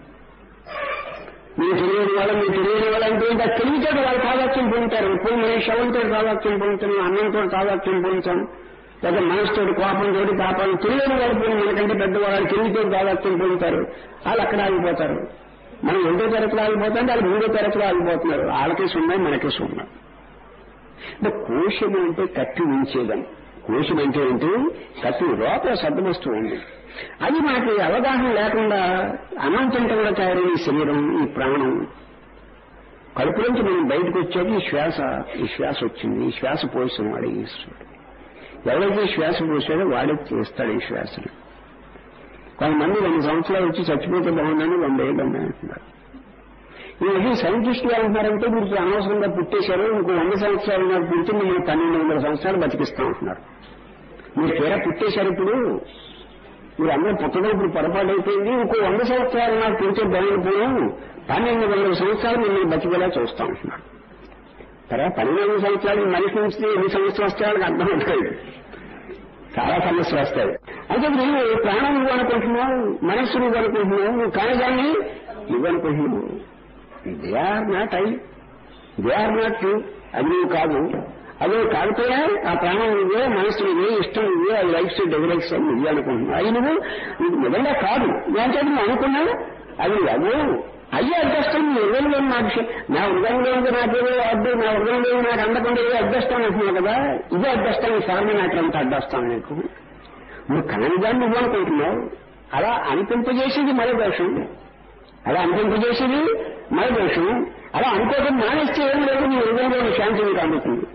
మీరు తెలియని వాళ్ళ మీరు తెలియని వాళ్ళంటే ఇంకా తెలివితో వాళ్ళు తాదాత్యం పొందుతారు ఇప్పుడు నేను శవంతో తాదాత్యం పొందుతాను అన్నంతో తాదాత్యం పొందుతాను లేదా మనసుతో కోపంతో పాపాలు తెలియని వాళ్ళు పోయి మనకంటే పెద్దవాళ్ళు తెలివితో తాదాత్యం పొందుతారు వాళ్ళు అక్కడ ఆగిపోతారు మనం రెండో తరగతిలో ఆగిపోతాం వాళ్ళు మూడో తరగతిలో ఆగిపోతున్నారు వాళ్ళకి సున్నాయి మనకి సున్నాయి అంటే కోశం అంటే కత్తి ఉంచేదని కోశం అంటే ఏంటి కత్తి లోపల శబ్దవస్తువు ఉంది అది మనకి అవగాహన లేకుండా అన్నం తింటంగా తయారైన ఈ శరీరం ఈ ప్రాణం కడుపు నుంచి మనం బయటకు వచ్చేది ఈ శ్వాస ఈ శ్వాస వచ్చింది ఈ శ్వాస పోసిన వాడే ఈశ్వరుడు ఎవరైతే శ్వాస పోసాడో వాడే చేస్తాడు ఈ శ్వాసను కొంతమంది రెండు సంవత్సరాలు వచ్చి చచ్చిపోతే బాగుందని వంద ఏళ్ళు అంటున్నారు ఈ సైంటిస్టులు ఏమంటున్నారంటే మీరు అనవసరంగా పుట్టేశారు ఇంకో వంద సంవత్సరాలు నాకు పుడితే మిమ్మల్ని పన్నెండు వందల సంవత్సరాలు బతికిస్తాం అంటున్నారు మీరు తీరా పుట్టేశారు ఇప్పుడు మీరు అందరూ పుట్టడం ఇప్పుడు పొరపాటు అయిపోయింది ఇంకో వంద సంవత్సరాలు నాకు పుడితే బాగుండిపోయాం పన్నెండు వందల సంవత్సరాలు మిమ్మల్ని బతికేలా చూస్తాం అంటున్నారు తర్వాత పన్నెండు సంవత్సరాలు మనిషి నుంచి ఎన్ని సంవత్సరాలు వస్తాయో అర్థం ఉంటుంది చాలా సమస్యలు వస్తాయి అయితే నువ్వు ప్రాణం నువ్వు అనుకుంటున్నావు మనస్సు నువ్వు అనుకుంటున్నావు నువ్వు కానీ దాన్ని నువ్వు అనుకుంటున్నావు they are not I they are not you అది నువ్వు కాదు అది నువ్వు కాకపోయినా ఆ ప్రాణం నువ్వే మనస్సు నువ్వే ఇష్టం నువ్వే అది లైఫ్స్ డెవలప్స్ అని నువ్వే అనుకుంటున్నావు అది నువ్వు నీకు నిజంగా కాదు దాంతో నువ్వు అనుకున్నావు అది అదే అయ్యే అడ్జస్టం నీ హృదయంలో నాకు శ- నా హృదయంలో ఉంది నాకేదో అడ్డు నా హృదయంలో ఉంది నాకు అందకుండా ఏదో అడ్జస్టం అంటున్నావు కదా ఇదే అడ్జస్టం స్వామి నాకు అంత అడ్డస్తాం నీకు నువ్వు కాని దాన్ని నువ్వు అనుకుంటున్నావు అలా అనిపింపజేసేది మరో దోషం అలా అనిపింపజేసేది మరో దోషం అలా అనుకోవడం మానేస్తే ఏం లేదు నీ హృదయంలో శాంతి మీకు అందుతుంది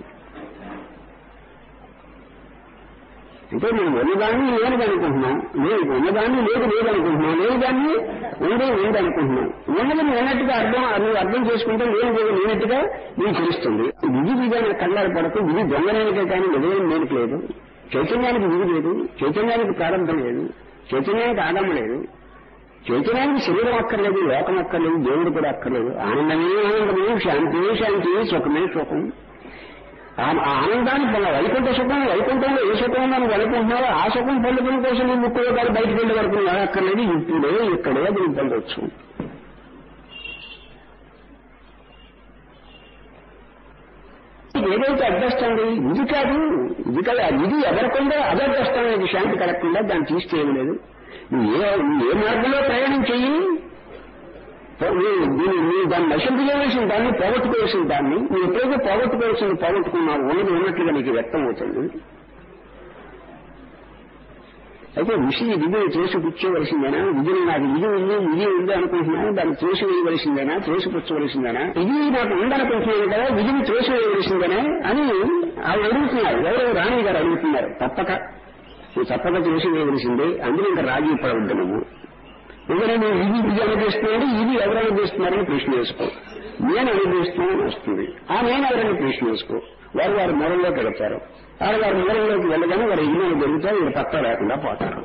అంటే నేను ఉన్నదాన్ని లేనిది అనుకుంటున్నాం లేదు ఉన్నదాన్ని లేదు లేదనుకుంటున్నాం లేనిదాన్ని ఉంది ఉంది అనుకుంటున్నాం ఉన్నది నువ్వు ఉన్నట్టుగా అర్థం నువ్వు అర్థం చేసుకుంటే లేని లేదు లేనట్టుగా నీకు తెలుస్తుంది విధి విధానం కళ్ళారు పడకు విధి దొంగనానికే కానీ నిజమైన మేలుకు లేదు చైతన్యానికి విధి లేదు చైతన్యానికి ప్రారంభం లేదు చైతన్యానికి ఆగమ లేదు చైతన్యానికి శరీరం అక్కర్లేదు లోకం అక్కర్లేదు దేవుడు కూడా అక్కర్లేదు ఆనందమే ఆనందమే శాంతి శాంతి సుఖమే సుఖం ఆ ఆ ఆనందాన్ని పొంద వైకుంఠ సుఖం వైకుంఠంలో ఏ సుఖం మనం అనుకుంటున్నారో ఆ సుఖం పొందడం కోసం నువ్వు ముక్కులో కాదు బయటికి వెళ్ళే వరకు నాకు అక్కర్లేదు ఇప్పుడే ఇక్కడే అది నువ్వు పొందవచ్చు ఇది ఏదైతే అడ్డొస్తుంది ఇది కాదు ఇది కాదు ఇది ఎవరికొందో అది అడ్డొస్తుంది ఇది శాంతి కలగకుండా దాన్ని తీస్తే లేదు నువ్వు ఏ నువ్వు ఏ మార్గంలో ప్రయాణం చెయ్యి నువ్వు దీన్ని నువ్వు దాన్ని నశింపజేయవలసిన దాన్ని పోగొట్టుకోవాల్సిన దాన్ని నువ్వు ఎప్పుడైతే పోగొట్టుకోవాల్సింది పోగొట్టుకున్నావు ఉన్నది ఉన్నట్లుగా నీకు వ్యక్తం అవుతుంది అయితే విషయం విధిని చేసిపుచ్చేవలసిందేనా విధిని నాకు విధి ఉంది విధి ఉంది అనుకుంటున్నాను దాన్ని చేసివేయవలసిందేనా చేసిపుచ్చవలసిందేనా ఇది నాకు ఉందనుకుంటున్నాను కదా విధిని చేసివేయవలసిందేనా అని ఆవిడ అడుగుతున్నారు ఎవరో రాణి గారు అడుగుతున్నారు తప్పక నువ్వు తప్పక చేసివేయవలసిందే అందులో ఇంకా రాజీ పడవద్దు నువ్వు ఎందుకంటే నువ్వు ఇది ఇది అనుభవిస్తున్నాడు ఇది ఎవరు అనుభవిస్తున్నారని ప్రశ్న వేసుకో నేను అనుభవిస్తున్నానని వస్తుంది ఆ నేను ఎవరైనా ప్రశ్న వేసుకో వారు వారి మూలంలోకి వెళతారు వారు వారి మూలంలోకి వెళ్ళగానే వారి ఇల్లు దొరుకుతారు వీరు తప్ప లేకుండా పోతారు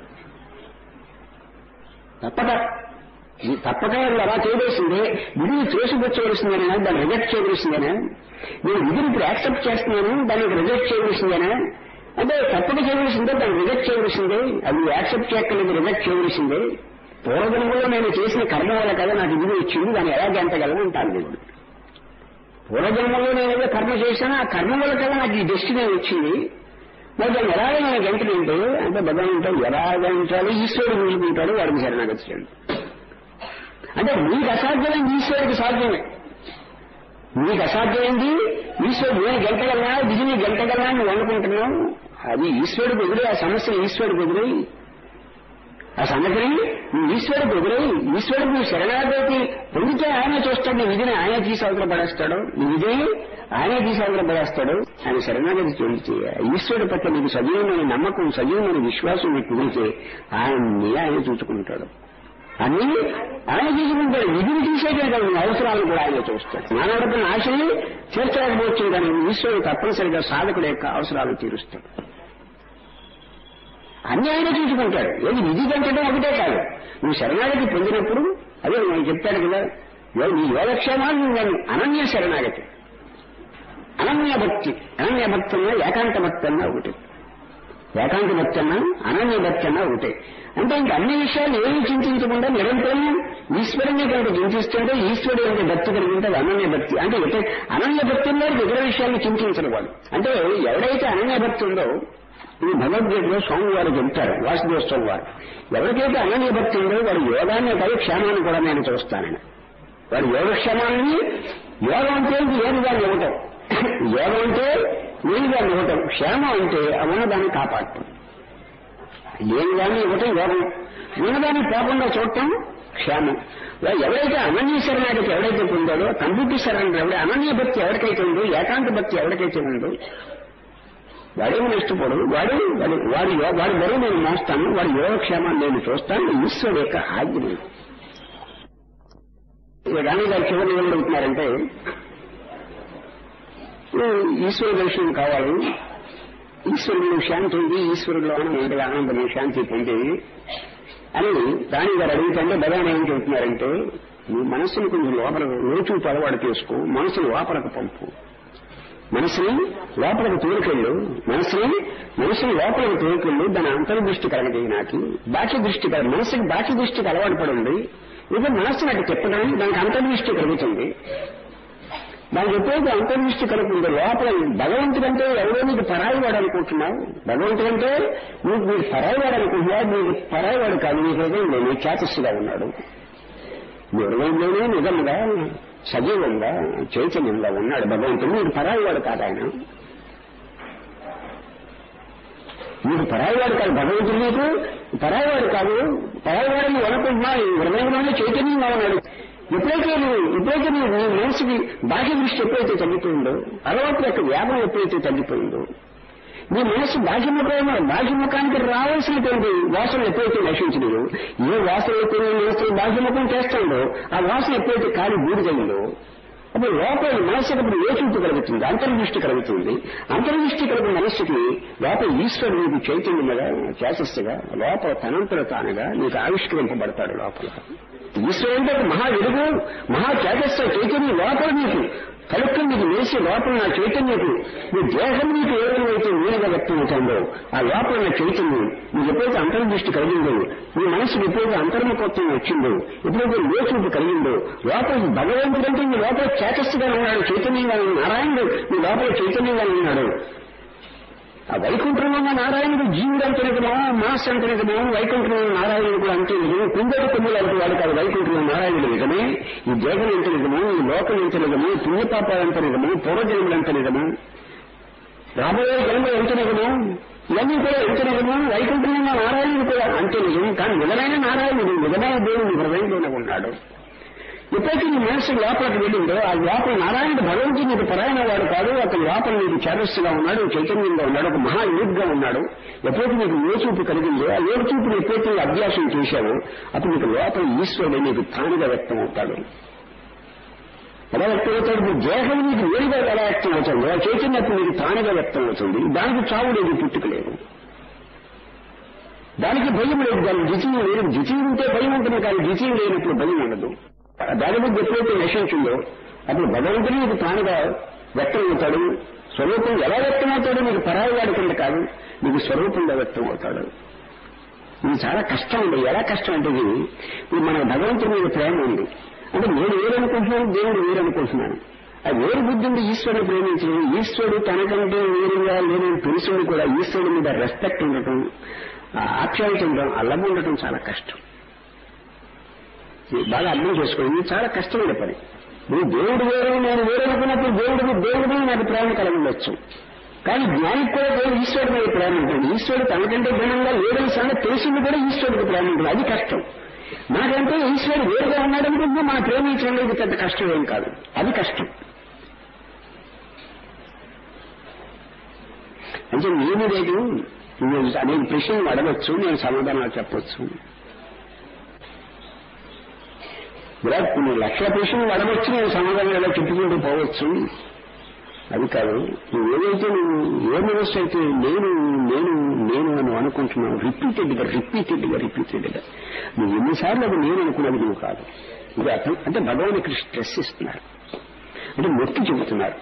తప్పక ఇది తప్పక వాళ్ళు అలా చేయవలసిందే విధిని తోసిపుచ్చవలసిందేనా దాన్ని రిజెక్ట్ చేయవలసిందేనా నేను విధిని ఇప్పుడు యాక్సెప్ట్ చేస్తున్నాను దాన్ని రిజెక్ట్ చేయవలసిందేనా అంటే తప్పక చేయవలసిందే దాన్ని రిజెక్ట్ చేయవలసిందే అది యాక్సెప్ట్ చేయక్కర్లేదు రిజెక్ట్ చేయవలసిందే పూర్వజన్మలో నేను చేసిన కర్మ వల్ల కదా నాకు విధి వచ్చింది దాన్ని ఎలా గంటగలను అంటాను దేవుడు పూర్వజన్మలో నేను ఏదో కర్మ చేశాను ఆ కర్మ వల్ల కదా నాకు ఈ డెస్టినీ వచ్చింది మరి దాన్ని ఎలాగ నేను గంటలేంటే అంటే భగవంతుడు ఎలా గంటాలి ఈశ్వరుడు చూసుకుంటాడు వాడికి శరణాగతి చేయండి అంటే మీకు అసాధ్యమైంది ఈశ్వరుడికి సాధ్యమే మీకు అసాధ్యమైంది ఈశ్వరుడు నేను గంటగలనా విధిని గంటగలనా నువ్వు అనుకుంటున్నావు అది ఈశ్వరుడికి ఎదురే ఆ సమస్య ఈశ్వరుడికి ఎదురై ఆ సంగతిని నువ్వు ఈశ్వరుడికి ఎదురై ఈశ్వరుడు నువ్వు శరణాగతి పొందితే ఆయనే చూస్తాడు నీ విధిని ఆయనే తీసి అవతల పడేస్తాడు నీ విధిని ఆయనే తీసి అవతల పడేస్తాడు ఆయన శరణాగతి చెందితే ఈశ్వరుడి పట్ల నీకు సజీవమైన నమ్మకం సజీవమైన విశ్వాసం నీకు కుదిరితే ఆయన్ని ఆయన చూసుకుంటాడు అన్ని ఆయన చూసుకుంటాడు విధిని తీసేటే కాదు నీ అవసరాలను కూడా ఆయన చూస్తాడు మానవుడికి ఆశని తీర్చలేకపోవచ్చు కానీ ఈశ్వరుడు తప్పనిసరిగా సాధకుడు యొక్క అవసరాలు తీరుస్తాడు అన్ని ఆయన చూసుకుంటాడు ఏది విధి కంటే ఒకటే కాదు నువ్వు శరణాగతి పొందినప్పుడు అదే నేను చెప్తాను కదా యో- నీ యోగక్షేమాలు నువ్వు అనన్య శరణాగతి అనన్య భక్తి అనన్య భక్తి అన్నా ఏకాంత భక్తి అన్నా ఒకటి ఏకాంత భక్తి అన్నా అనన్య భక్తి అన్నా ఒకటే అంటే ఇంక అన్ని విషయాలు ఏమి చింతించకుండా నిరంతరం ఈశ్వరుని కనుక చింతిస్తుంటే ఈశ్వరుడు యొక్క భక్తి కలిగింటే అది అనన్య భక్తి అంటే ఇత అనన్య భక్తి ఉన్నవాడికి ఇతర విషయాన్ని చింతించరు వాడు అంటే ఎవడైతే అనన్య భక్తి ఉందో ఈ భగవద్గీతలో స్వామి వారు చెప్తారు వాసుదేవ స్వామి వారు ఎవరికైతే అనన్య భక్తి ఉందో వాడు యోగాన్ని కాదు క్షేమాన్ని కూడా నేను చూస్తానని వాడు యోగక్షేమాన్ని యోగం అంటే ఇంక ఏది దాన్ని ఇవ్వటం యోగం అంటే నేను దాన్ని ఇవ్వటం క్షేమం అంటే ఆ ఉన్నదాన్ని కాపాడటం లేని దాన్ని ఇవ్వటం యోగం ఉన్నదాన్ని పోకుండా చూడటం క్షేమం ఎవరైతే అనన్య శరణాగతి ఎవరైతే పొందాడో కంప్యూటర్ శరణాగతి ఎవడ అనన్య భక్తి ఎవరికైతే ఉందో ఏకాంత భక్తి ఎవరికైతే ఉందో వాడేమి నష్టపోడు వాడు వాడి వాడి యో- వాడి బరువు నేను మోస్తాను వాడి యోగక్షేమాన్ని నేను చూస్తాను ఈశ్వరుడు యొక్క ఆజ్ఞ రాణి గారు చివరి ఏం అడుగుతున్నారంటే ఈశ్వర దర్శనం కావాలి ఈశ్వరుడు శాంతి ఉంది ఈశ్వరుడు ఆనందం ఆనందం శాంతి పొందేది అని రాణి గారు అడుగుతుంటే భగవాన్ ఏం చెబుతున్నారంటే నువ్వు మనసుని కొంచెం లోపల లోచు అలవాటు చేసుకో మనసుని లోపలకు పంపు మనసుని లోపలకు తోలుకెళ్ళు మనసుని మనసుని లోపలకు తోలుకెళ్ళు దాని అంతర్దృష్టి కలగజేయి నాకు బాహ్య దృష్టి కలగ మనసుకి బాహ్య దృష్టికి అలవాటు పడింది ఇది మనస్సు నాకు చెప్పడం దానికి అంతర్దృష్టి కలుగుతుంది దానికి ఎప్పుడైతే అంతర్దృష్టి కలుగుతుందో లోపల భగవంతుడంటే ఎవరో నీకు పరాయివాడు అనుకుంటున్నావు భగవంతుడంటే నీకు మీరు పరాయివాడు అనుకుంటున్నావు నీకు పరాయివాడు కాదు నీకేదో నేను చేతస్సుగా ఉన్నాడు నిర్వహంలోనే నిజంగా సజీవంగా చైతన్యంగా ఉన్నాడు భగవంతుడు నీకు పరాయివాడు కాదు ఆయన నీకు పరాయివాడు కాదు భగవంతుడు నీకు పరాయివాడు కాదు పరాయివాడు నువ్వు అనుకుంటున్నావు ఈ హృదయంలోనే చైతన్యంగా ఉన్నాడు ఎప్పుడైతే నువ్వు ఎప్పుడైతే నువ్వు నీ మనసుకి బాహ్య దృష్టి ఎప్పుడైతే తగ్గిపోయిందో అలవాటు యొక్క వ్యాపం ఎప్పుడైతే తగ్గిపోయిందో నీ మనసు బాహ్యముఖం బాహ్యముఖానికి రావాల్సినటువంటి వాసన ఎప్పుడైతే నశించినాయో ఏ వాసన అయితే నీ మనసు బాహ్యముఖం చేస్తుందో ఆ వాసన ఎప్పుడైతే కాలి బూడిదైందో అప్పుడు లోపల మనస్సుకి అప్పుడు యోచింపు కలుగుతుంది అంతర్దృష్టి కలుగుతుంది అంతర్దృష్టి కలిగిన మనస్సుకి లోపల ఈశ్వరుడు నీకు చైతన్యముగా చేసస్సుగా లోపల తనంతర తానుగా నీకు ఆవిష్కరింపబడతాడు లోపల ఈశ్వరుడు అంటే ఒక మహా వెలుగు మహా చేతస్సు చైతన్యం లోపల నీకు కలుక్కు నీకు వేసి లోపల నా చైతన్యకు నీ దేహం నీకు ఏ విధమైతే నేనుగా వ్యక్తం అవుతుందో ఆ లోపల నా చైతన్యం నీకు ఎప్పుడైతే అంతర్దృష్టి కలిగిందో నీ మనసుకు ఎప్పుడైతే అంతర్ముఖత్వం వచ్చిందో ఎప్పుడైతే లోచింపు కలిగిందో లోపల భగవంతుడు అంటే నీ లోపల చేతస్సుగా ఉన్నాడు చైతన్యంగా ఉన్నాడు. నారాయణుడు నీ లోపల చైతన్యంగా ఉన్నాడు ఆ వైకుంఠంలో ఉన్న నారాయణుడు జీవుడు అంటే నిజమో మాస్ అంటే నిజమో వైకుంఠంలో ఉన్న నారాయణుడు కూడా అంటే నిజమే కుందటి కొమ్ములు అంటే వాడు కాదు వైకుంఠంలో నారాయణుడు నిజమే ఈ దేహం ఎంత నిజము ఈ లోకం ఎంత నిజము పుణ్యపాపాలు ఎంత నిజము పూర్వజన్మలు ఎంత నిజము రాబోయే జన్మ ఎంత నిజము ఇవన్నీ కూడా ఎంత నిజము వైకుంఠంలో ఉన్న నారాయణుడు కూడా అంతే నిజం కానీ నిజమైన నారాయణుడు నిజమైన దేవుడు హృదయంలోనే ఉన్నాడు ఎప్పుడైతే నీ మనసు లోపలికి వెళ్ళిందో ఆ లోపల నారాయణుడు భగవంతుడు నీకు పరాయణ వాడు కాదు అతని లోపల నీకు చేరస్సుగా ఉన్నాడు చైతన్యంగా ఉన్నాడు ఒక మహా యూత్గా ఉన్నాడు ఎప్పుడైతే నీకు యోచూపు కలిగిందో ఆ యోచూపుని ఎప్పుడైతే నువ్వు అభ్యాసం చేశావో అప్పుడు నీకు లోపల ఈశ్వరుడు నీకు తానుగా వ్యక్తం అవుతాడు ఎలా వ్యక్తం అవుతాడు ఇప్పుడు దేహం నీకు వేరుగా ఎలా వ్యక్తం అవుతుంది ఆ చైతన్యం అప్పుడు నీకు తానుగా వ్యక్తం అవుతుంది దానికి చావు లేదు పుట్టుక లేదు దానికి భయం లేదు దాని ద్వితీయం లేదు ద్వితీయం ఉంటే భయం ఉంటుంది కానీ ద్వితీయం లేనప్పుడు భయం ఉండదు దాని మీద ఎప్పుడైతే నశించిందో అప్పుడు భగవంతుడు నీకు తానుగా వ్యక్తం అవుతాడు స్వరూపం ఎలా వ్యక్తం అవుతాడో నీకు పరాయి వాడి కింద కాదు నీకు స్వరూపంగా వ్యక్తం అవుతాడు ఇది చాలా కష్టం ఉంది ఎలా కష్టం అంటే ఇది ఇది మన భగవంతుడి మీద ప్రేమ ఉంది అంటే నేను వేరనుకుంటున్నాను దేవుడు వేరనుకుంటున్నాను ఆ వేరు బుద్ధి ఉంది ఈశ్వరుని ప్రేమించడం ఈశ్వరుడు తనకంటే వేరుగా లేదని తెలుసుండి కూడా ఈశ్వరుడి మీద రెస్పెక్ట్ ఉండటం ఆ ఆప్యాయత ఉండటం అల్లం ఉండటం చాలా కష్టం ఇది బాగా అర్థం చేసుకోండి ఇది చాలా కష్టమైన పని నువ్వు దేవుడు వేరు నేను వేరు అనుకున్నప్పుడు దేవుడికి దేవుడి మీద నాకు ప్రేమ కలగవచ్చు కానీ జ్ఞానికి కూడా దేవుడు ఈశ్వరుడి మీద ప్రేమ ఉంటుంది ఈశ్వరుడు తనకంటే భిన్నంగా లేడని సంగతి తెలిసింది కూడా ఈశ్వరుడికి ప్రేమ ఉంటుంది అది కష్టం నాకంటే ఈశ్వరుడు వేరుగా ఉన్నాడనుకుంటే మన ప్రేమించడం ఇది పెద్ద కష్టం ఏం కాదు అది కష్టం అంటే నేను లేదు నువ్వు అనేక ప్రశ్నలు అడగచ్చు నేను సమాధానాలు చెప్పొచ్చు విరాట్ కొన్ని లక్షల ప్రశ్నలు అడగచ్చు నేను సమాధానం ఎలా చెప్పుకుంటూ పోవచ్చు అది కాదు నువ్వు ఏదైతే నువ్వు ఏ మనస్సు అయితే నేను నేను నేను అని అనుకుంటున్నావు రిపీటెడ్ గా రిపీటెడ్ గా రిపీటెడ్ గా నువ్వు ఎన్నిసార్లు అది నేను అనుకున్నది నువ్వు కాదు ఇది అర్థం అంటే భగవాన్ ఇక్కడ స్ట్రెస్ ఇస్తున్నారు అంటే నొక్కి చెబుతున్నారు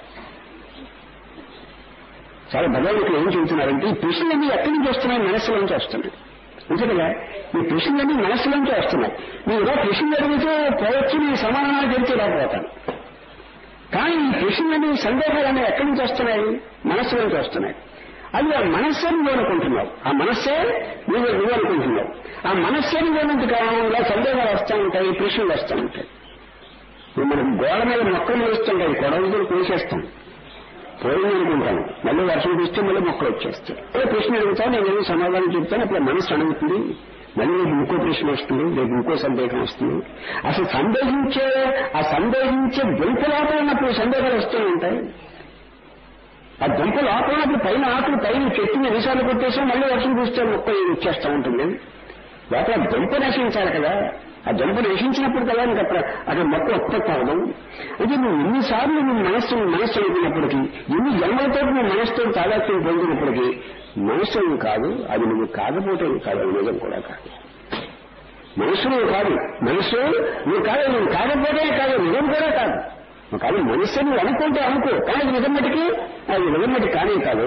చాలా భగవాన్ ఇక్కడ ఏం చెబుతున్నారంటే ఈ ప్రశ్నలన్నీ ఎక్కడి నుంచి వస్తున్నాయి మనస్సులోంచి వస్తున్నాయి అంతే కదా ఈ ప్రశ్నలన్నీ మనస్సులోంచి వస్తున్నాయి మీరు ఇలా ప్రశ్నలు అడిగితే పోవచ్చు నేను సమాధానాలు చెబితే రాకపోతాను కానీ ఈ ప్రశ్నలన్నీ సందేహాలన్నీ ఎక్కడి నుంచి వస్తున్నాయి మనస్సు నుంచి వస్తున్నాయి అది ఆ మనస్సే నువ్వు అనుకుంటున్నావు ఆ మనస్సే నువ్వు నువ్వు అనుకుంటున్నావు ఆ మనస్సే నువ్వు అన్నంత కాలం ఇలా సందేహాలు వస్తూ ఉంటాయి ప్రశ్నలు వస్తూ ఉంటాయి ఇప్పుడు మనం గోడ మీద మొక్కలు మొలుస్తుంటాయి గొడవలు కోసేస్తాం పోయింది అనుకుంటాను మళ్ళీ వర్షం చూస్తే మళ్ళీ మొక్కలు వచ్చేస్తాయి అదే ప్రశ్న అడుగుతాను నేను ఏదో సమాధానం చెప్తాను అప్పుడు మనసు అడుగుతుంది మళ్ళీ రేపు ఇంకో ప్రశ్న వస్తుంది రేపు ఇంకో సందేహం వస్తుంది అసలు సందేహించే ఆ సందేహించే గొంత లోపల ఉన్నప్పుడు సందేహాలు వస్తూ ఉంటాయి ఆ గొంత లోపల ఉన్నప్పుడు పైన ఆకులు పైన చెట్టుని ఎన్నిసార్లు కొట్టేసాం మళ్ళీ వర్షం చూస్తే మొక్క వచ్చేస్తూ ఉంటుంది లోపల దొంప నశించాలి కదా ఆ దొంప నశించినప్పుడు కదా నీకు అక్కడ అక్కడ మొక్క ఉత్పత్తి అవ్వడం అంటే నువ్వు ఎన్నిసార్లు నువ్వు మనస్సు మనస్సు అనుకున్నప్పటికీ ఎన్ని జన్మలతో నువ్వు మనస్సుతో తాదాత్మ్యం పొందినప్పటికీ మనస్సు నువ్వు కాదు అది నువ్వు కాకపోతే కాదు అది నిజం కూడా కాదు మనస్సు నువ్వు కాదు మనస్సు నువ్వు కాదు నువ్వు కాకపోతే కాదు నిజం కూడా కాదు నువ్వు కాదు మనస్సు నువ్వు అనుకుంటే అనుకో కానీ అది నిజం మటుకి అది నిజం మటుకు కానే కాదు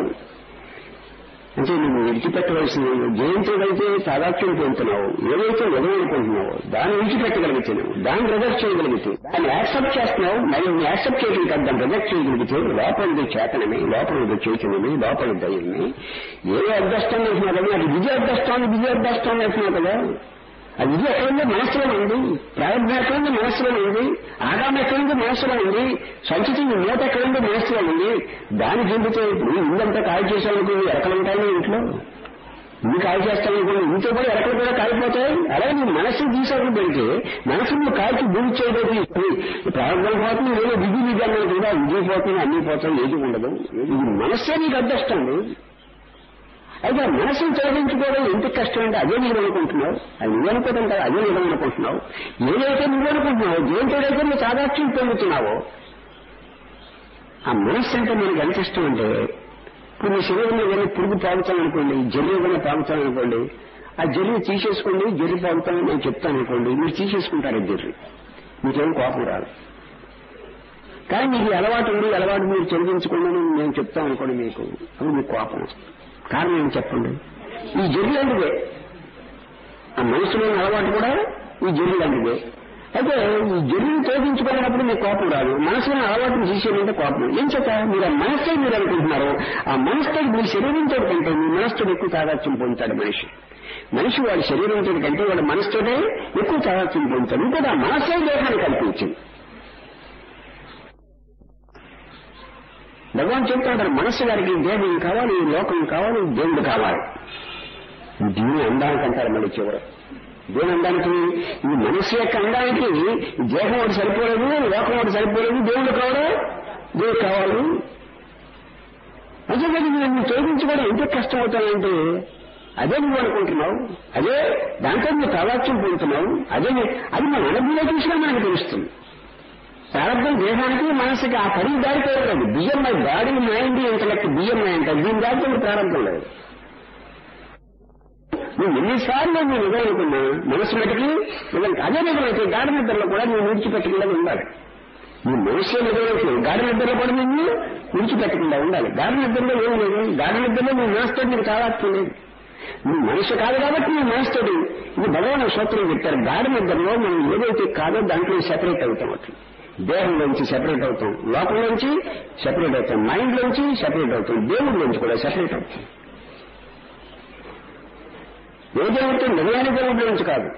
అంటే నువ్వు విడిచిపెట్టవలసిన జయంతుడైతే తాదాత్మ్యం పొందుతున్నావు ఏదైతే నిజమనుకుంటున్నావో దాన్ని విడిచిపెట్టగలిగితే నువ్వు దాన్ని రిజెక్ట్ చేయగలిగితే దాన్ని యాక్సెప్ట్ చేస్తున్నావు మరి నువ్వు యాక్సెప్ట్ చేయడం కాదు దాన్ని రిజెక్ట్ చేయగలిగితే లోపలిది చేతనమే లోపలిది చైతన్యమే లోపలి దయ్యమే ఏ అడ్డష్టం వేసినా కదా అది విజయ అడ్డస్తాన్ని విజయ అడ్డస్తాన్ని వేసినావు కదా ఆ విజయ ఎక్కడుంది మనసులో ఉంది ప్రారంభం ఎక్కడుంది మనసులో ఉంది ఆగామి ఎక్కడుంది మనసులో ఉంది సంచితం మూట ఎక్కడుంది మనసులో ఉంది దాని చెందితే ఇప్పుడు ఇల్లంతా కాల్ చేసామనుకో ఎరకలు ఉంటాయి ఇంట్లో ఇల్లు కాల్ చేస్తామనుకోండి ఇంట్లో కూడా ఎరకలు కూడా కాలిపోతాయి అలాగే నీ మనసు తీసాకు పెడితే మనసు నువ్వు కాల్చి భూమి చేయడానికి ప్రారంభం పోతుంది ఏదో విధి విధానం కూడా విధి పోతుంది అన్ని పోతాయి ఏది ఉండదు ఇది మనస్సే నీకు అడ్డొస్తుంది అయితే ఆ మనసును తొలగించుకోవడం ఎంత కష్టం అంటే అదే నువ్వు అనుకుంటున్నావు అది నువ్వు అనుకోవడం కాదు అదే నువ్వు అనుకుంటున్నావు ఏదైతే నువ్వు అనుకుంటున్నావు దేంతోడైతే నువ్వు సాదాక్ష్యం పొందుతున్నావో ఆ మనస్సు అంటే మనకి ఎంత ఇష్టం అంటే ఇప్పుడు మీ శరీరంలో ఏదైనా పురుగు పాగుతామనుకోండి జర్రి ఏదైనా పాగుతామనుకోండి ఆ జర్రి తీసేసుకోండి జర్రి పాగుతామని నేను చెప్తాను అనుకోండి మీరు తీసేసుకుంటారు ఆ జర్రి మీకేం కోపం రాదు కానీ మీకు ఈ అలవాటు ఉంది ఈ అలవాటు మీరు చెల్లించుకోండి అని నేను చెప్తాను అనుకోండి మీకు అప్పుడు మీకు కోపం వస్తుంది కారణం ఏం చెప్పండి ఈ జర్రి లాంటిదే ఆ మనసులోని అలవాటు కూడా ఈ జర్రి లాంటిదే అయితే ఈ జర్రిని తోగించుకున్నప్పుడు మీకు కోపం రాదు మనసులోని అలవాటుని తీసేయాలంటే కోపం ఏం చెప్ప మీరు ఆ మనస్సే మీరు అనుకుంటున్నారు ఆ మనసుతో మీ శరీరంతో కంటే మీ మనసుతో ఎక్కువ తాదాత్యం పొందుతాడు మనిషి మనిషి వాడి శరీరంతో కంటే వాడి మనసుతోనే ఎక్కువ తాదాత్యం పొందుతాడు ఇంకోటి ఆ మనస్సే దేహాన్ని కల్పించింది భగవాన్ చెప్తాడు మనస్సు గారికి దేహం కావాలి లోకం కావాలి దేవుడు కావాలి దీని అందానికి అంటారు మళ్ళీ చివర దేని అందానికి ఈ మనస్సు యొక్క అందానికి ఈ దేహం ఒకటి సరిపోలేదు లోకం ఒకటి సరిపోలేదు దేవుడు కావాలి దేవుడు కావాలి అదే కదా నువ్వు తొలగించుకోవడం ఎంత కష్టం అవుతానంటే అదే నువ్వు అనుకుంటున్నావు అదే దాంట్లో నువ్వు తాదాత్యం పొందుతున్నావు అదే నీ- అది మన అనుభవంలో చూసినా మనకు తెలుస్తుంది ప్రారంభం దేహానికి మనసుకి ఆ పని దారిపోలేదు బియ్యం మై బాడీ మైండ్ ఇంటలెక్ట్ బియ్యం అంటే దీని దాంట్లో ప్రారంభం లేదు నువ్వు ఎన్నిసార్లు నువ్వు నిజం అనుకున్నా మనసు మటుకి నిజం అదే నిజమైతే గాఢ నిద్రలో కూడా నువ్వు విడిచిపెట్టకుండా ఉండాలి నీ మనసు నిజమైతే గాఢ నిద్రలో కూడా నువ్వు విడిచిపెట్టకుండా ఉండాలి గాఢ నిద్రలో ఏం లేదు గాఢ నిద్రలో నువ్వు మనసుతో నీకు తాదాత్యం లేదు నువ్వు మనసు కాదు కాబట్టి నీ మనసుతోటి ఇది భగవాన్ సూత్రం చెప్పారు గాఢ నిద్రలో మనం ఏదైతే కాదో దాంట్లో సెపరేట్ అవుతాం అట్లా దేహంలోంచి సెపరేట్ అవుతాం లోపంలోంచి సెపరేట్ అవుతాం మైండ్ లోంచి సెపరేట్ అవుతాం దేవుడిలోంచి కూడా సెపరేట్ అవుతాం ఏ దేవుడితో నిజమైన దేవుడి నుంచి కాదు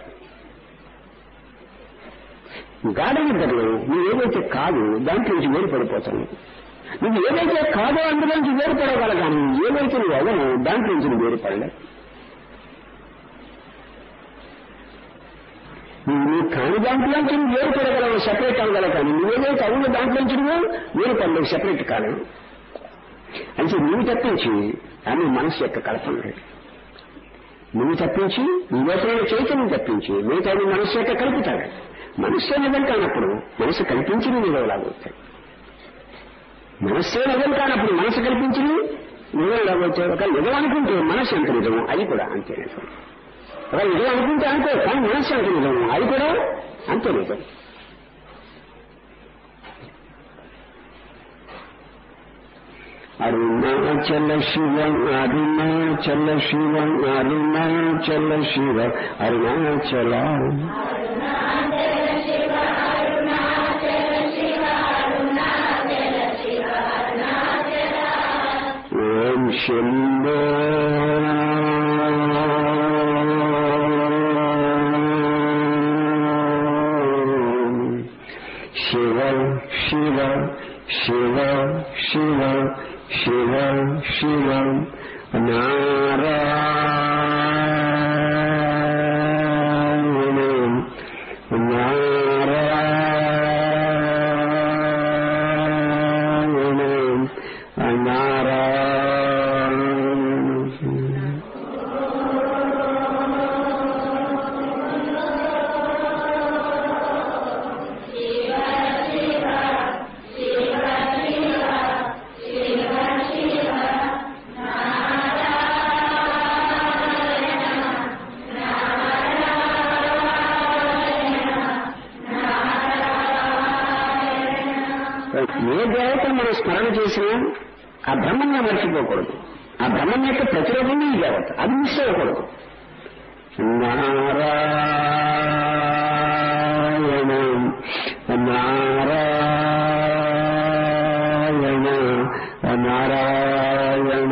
గాఢ నిద్రలో నువ్వు ఏదైతే కాదు దాంట్లో నుంచి వేరుపడిపోతాను నువ్వు ఏదైతే కాదో అందులోంచి వేరుపడగల కానీ ఏదైతే నువ్వు అవ్వను దాంట్లో నుంచి నువ్వు వేరుపడలే నువ్వు నీ కాని దాంట్లోంచి నువ్వు వేరుపడగలవు సెపరేట్ అవ్వగలవు కానీ నువ్వేదైతే అవును దాంట్లోంచి నువ్వు వేరుపడలేవు సెపరేట్ కాలేవు అంటే నువ్వు తప్పించి ఆమె మనసు యొక్క కల్పన లేదు నువ్వు తప్పించి నీ లోపల చైతన్యం తప్పించి మిగతా నీ మనస్సు యొక్క కలుపుతాడు మనస్సే నిజం కానప్పుడు మనసు కల్పించిన నిజంలాగవుతాయి మనస్సే నిజం కానప్పుడు మనసు కల్పించిన నిజంలాగవుతాయి ఒక నిజం అనుకుంటే మనసు ఎంత నిజము అది కూడా అంతే నిజం ఒక నిజం అనుకుంటే అనుకో కానీ మనస్సు ఎంత నిజము అది కూడా అంతే నిజం అరుణాచల శివ అరుణాచల శివ అరుణాచల శివ అరుణాచల ఓం శంభో శివ శివ శివ శివ శివ శివ నారాయణ నారాయణ నారాయణ ఏ దేవతను మనం స్మరణ చేసినా ఆ బ్రహ్మని మర్చిపోకూడదు ఆ బ్రహ్మం యొక్క ప్రతిరూపమే ఈ దేవత అది మిస్ అవ్వకూడదు నారాయణ నారాయణ నారాయణ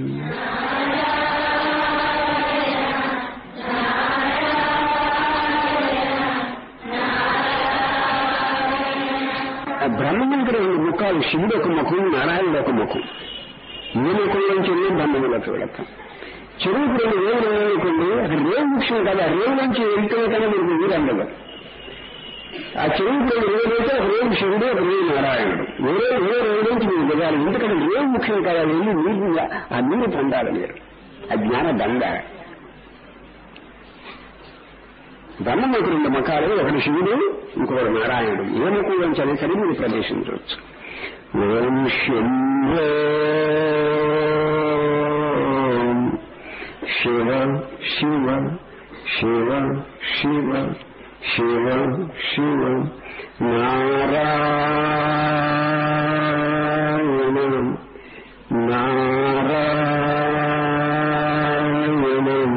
ఆ బ్రహ్మమునికి రెండు ముఖాలు శివుడు ఒక ముఖం నారాయణుడు ఒక ముఖం ఏ ముఖం నుంచి వెళ్ళి బ్రహ్మములకు వెళతాం చెరువుకు రెండు రేవులు అనుకోండి అక్కడ రేవు ముఖ్యం కాదు ఆ రేవు నుంచి వెళ్తే కానీ మీకు ఊరు అందదు ఆ చెరువుకు రెండు రేవులు అయితే ఒక రేవు శివుడు ఒక రేవు నారాయణుడు వేరే వేరే రేవు నుంచి మీరు దిగాలి ఎందుకంటే రేవు ముఖ్యం కాదు అది వెళ్ళి నీరు ఆ నీరు పొందాలి మీరు ఆ జ్ఞాన దండ బ్రహ్మములకు రెండు ముఖాలు ఒకటి శివుడు ఇంకొకటి నారాయణుడు ఏ ముఖం నుంచి అయినా సరే మీరు ప్రవేశించవచ్చు ఓం శంభో శివ శివ శివ శివ శివ శివ నారాయణ నారాయణ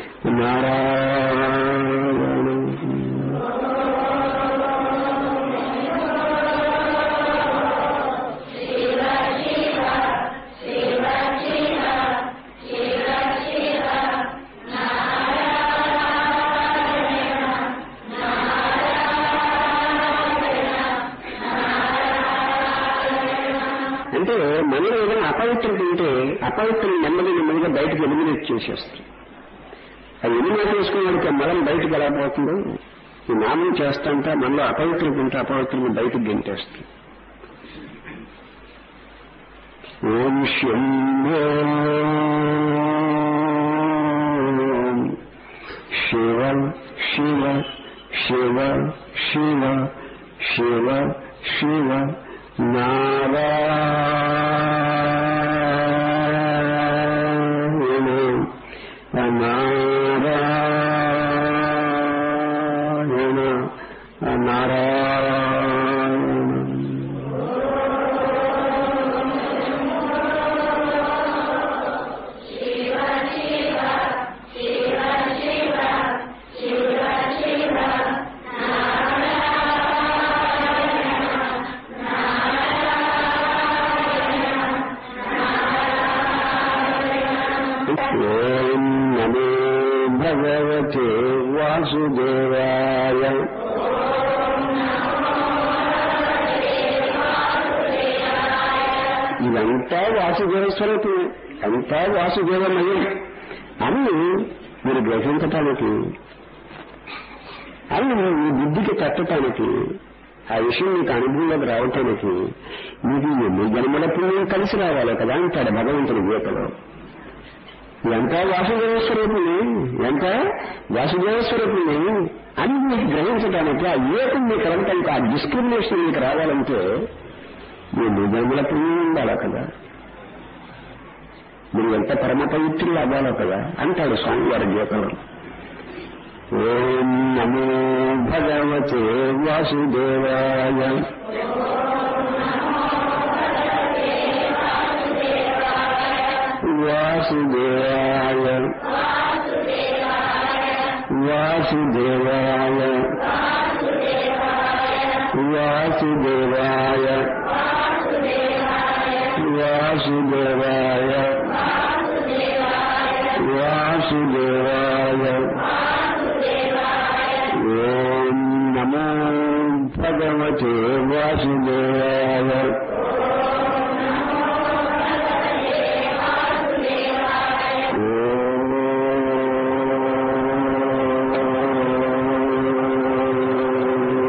నారాయణ అంటే మనలో ఏదైనా అపవిత్రత ఉంటే అపవిత్రం నెమ్మది నెమ్మదిగా బయటకు ఎలిమినేట్ చేసేస్తుంది అది ఎలిమినేట్ చేసుకున్నవాడికి మలం బయటకు ఎలా పోతుందో ఈ నామం చేస్తాంటే మనలో అపవిత్రత ఉంటే అపవిత్రం బయటకు గెంటేస్తుంది ఓం శంభో శివ శివ శివ శివ శివ శివ నారాయణ నారాయణ నారాయణ ఓం నమో భగవతే వాసుదేవాయ ఇదంతా వాసుదేవ స్వరూపమే అంతా వాసుదేవమయం అని మీరు గ్రహించటానికి అని మీ బుద్ధికి తట్టటానికి ఆ విషయం మీకు అనుభవంలోకి రావటానికి మీకు ఎన్ని జన్మల పుణ్యం కలిసి రావాలి కదా అంటాడు భగవంతుడి గీతలో ఎంత వాసుదేవ స్వరూపుని ఎంత వాసుదేవ స్వరూపుని అని మీకు గ్రహించడానికి ఆ ఏకం మీకు రంటానికి ఆ డిస్క్రిమినేషన్ మీకు రావాలంటే మీ నిజముల పుణ్యం ఉండాలి కదా మీరు ఎంత పరమ పవిత్రులు అవ్వాలో కదా అంటాడు స్వామి వారి గీతలో ఓం నమో భగవతే వాసుదేవాయ వాసుదేవాయ వాసుదేవాయ వాసుదేవాయ వాసుదేవాయ వాసుదేవాయ ఓం నమో భగవతే వాసుదేవాయ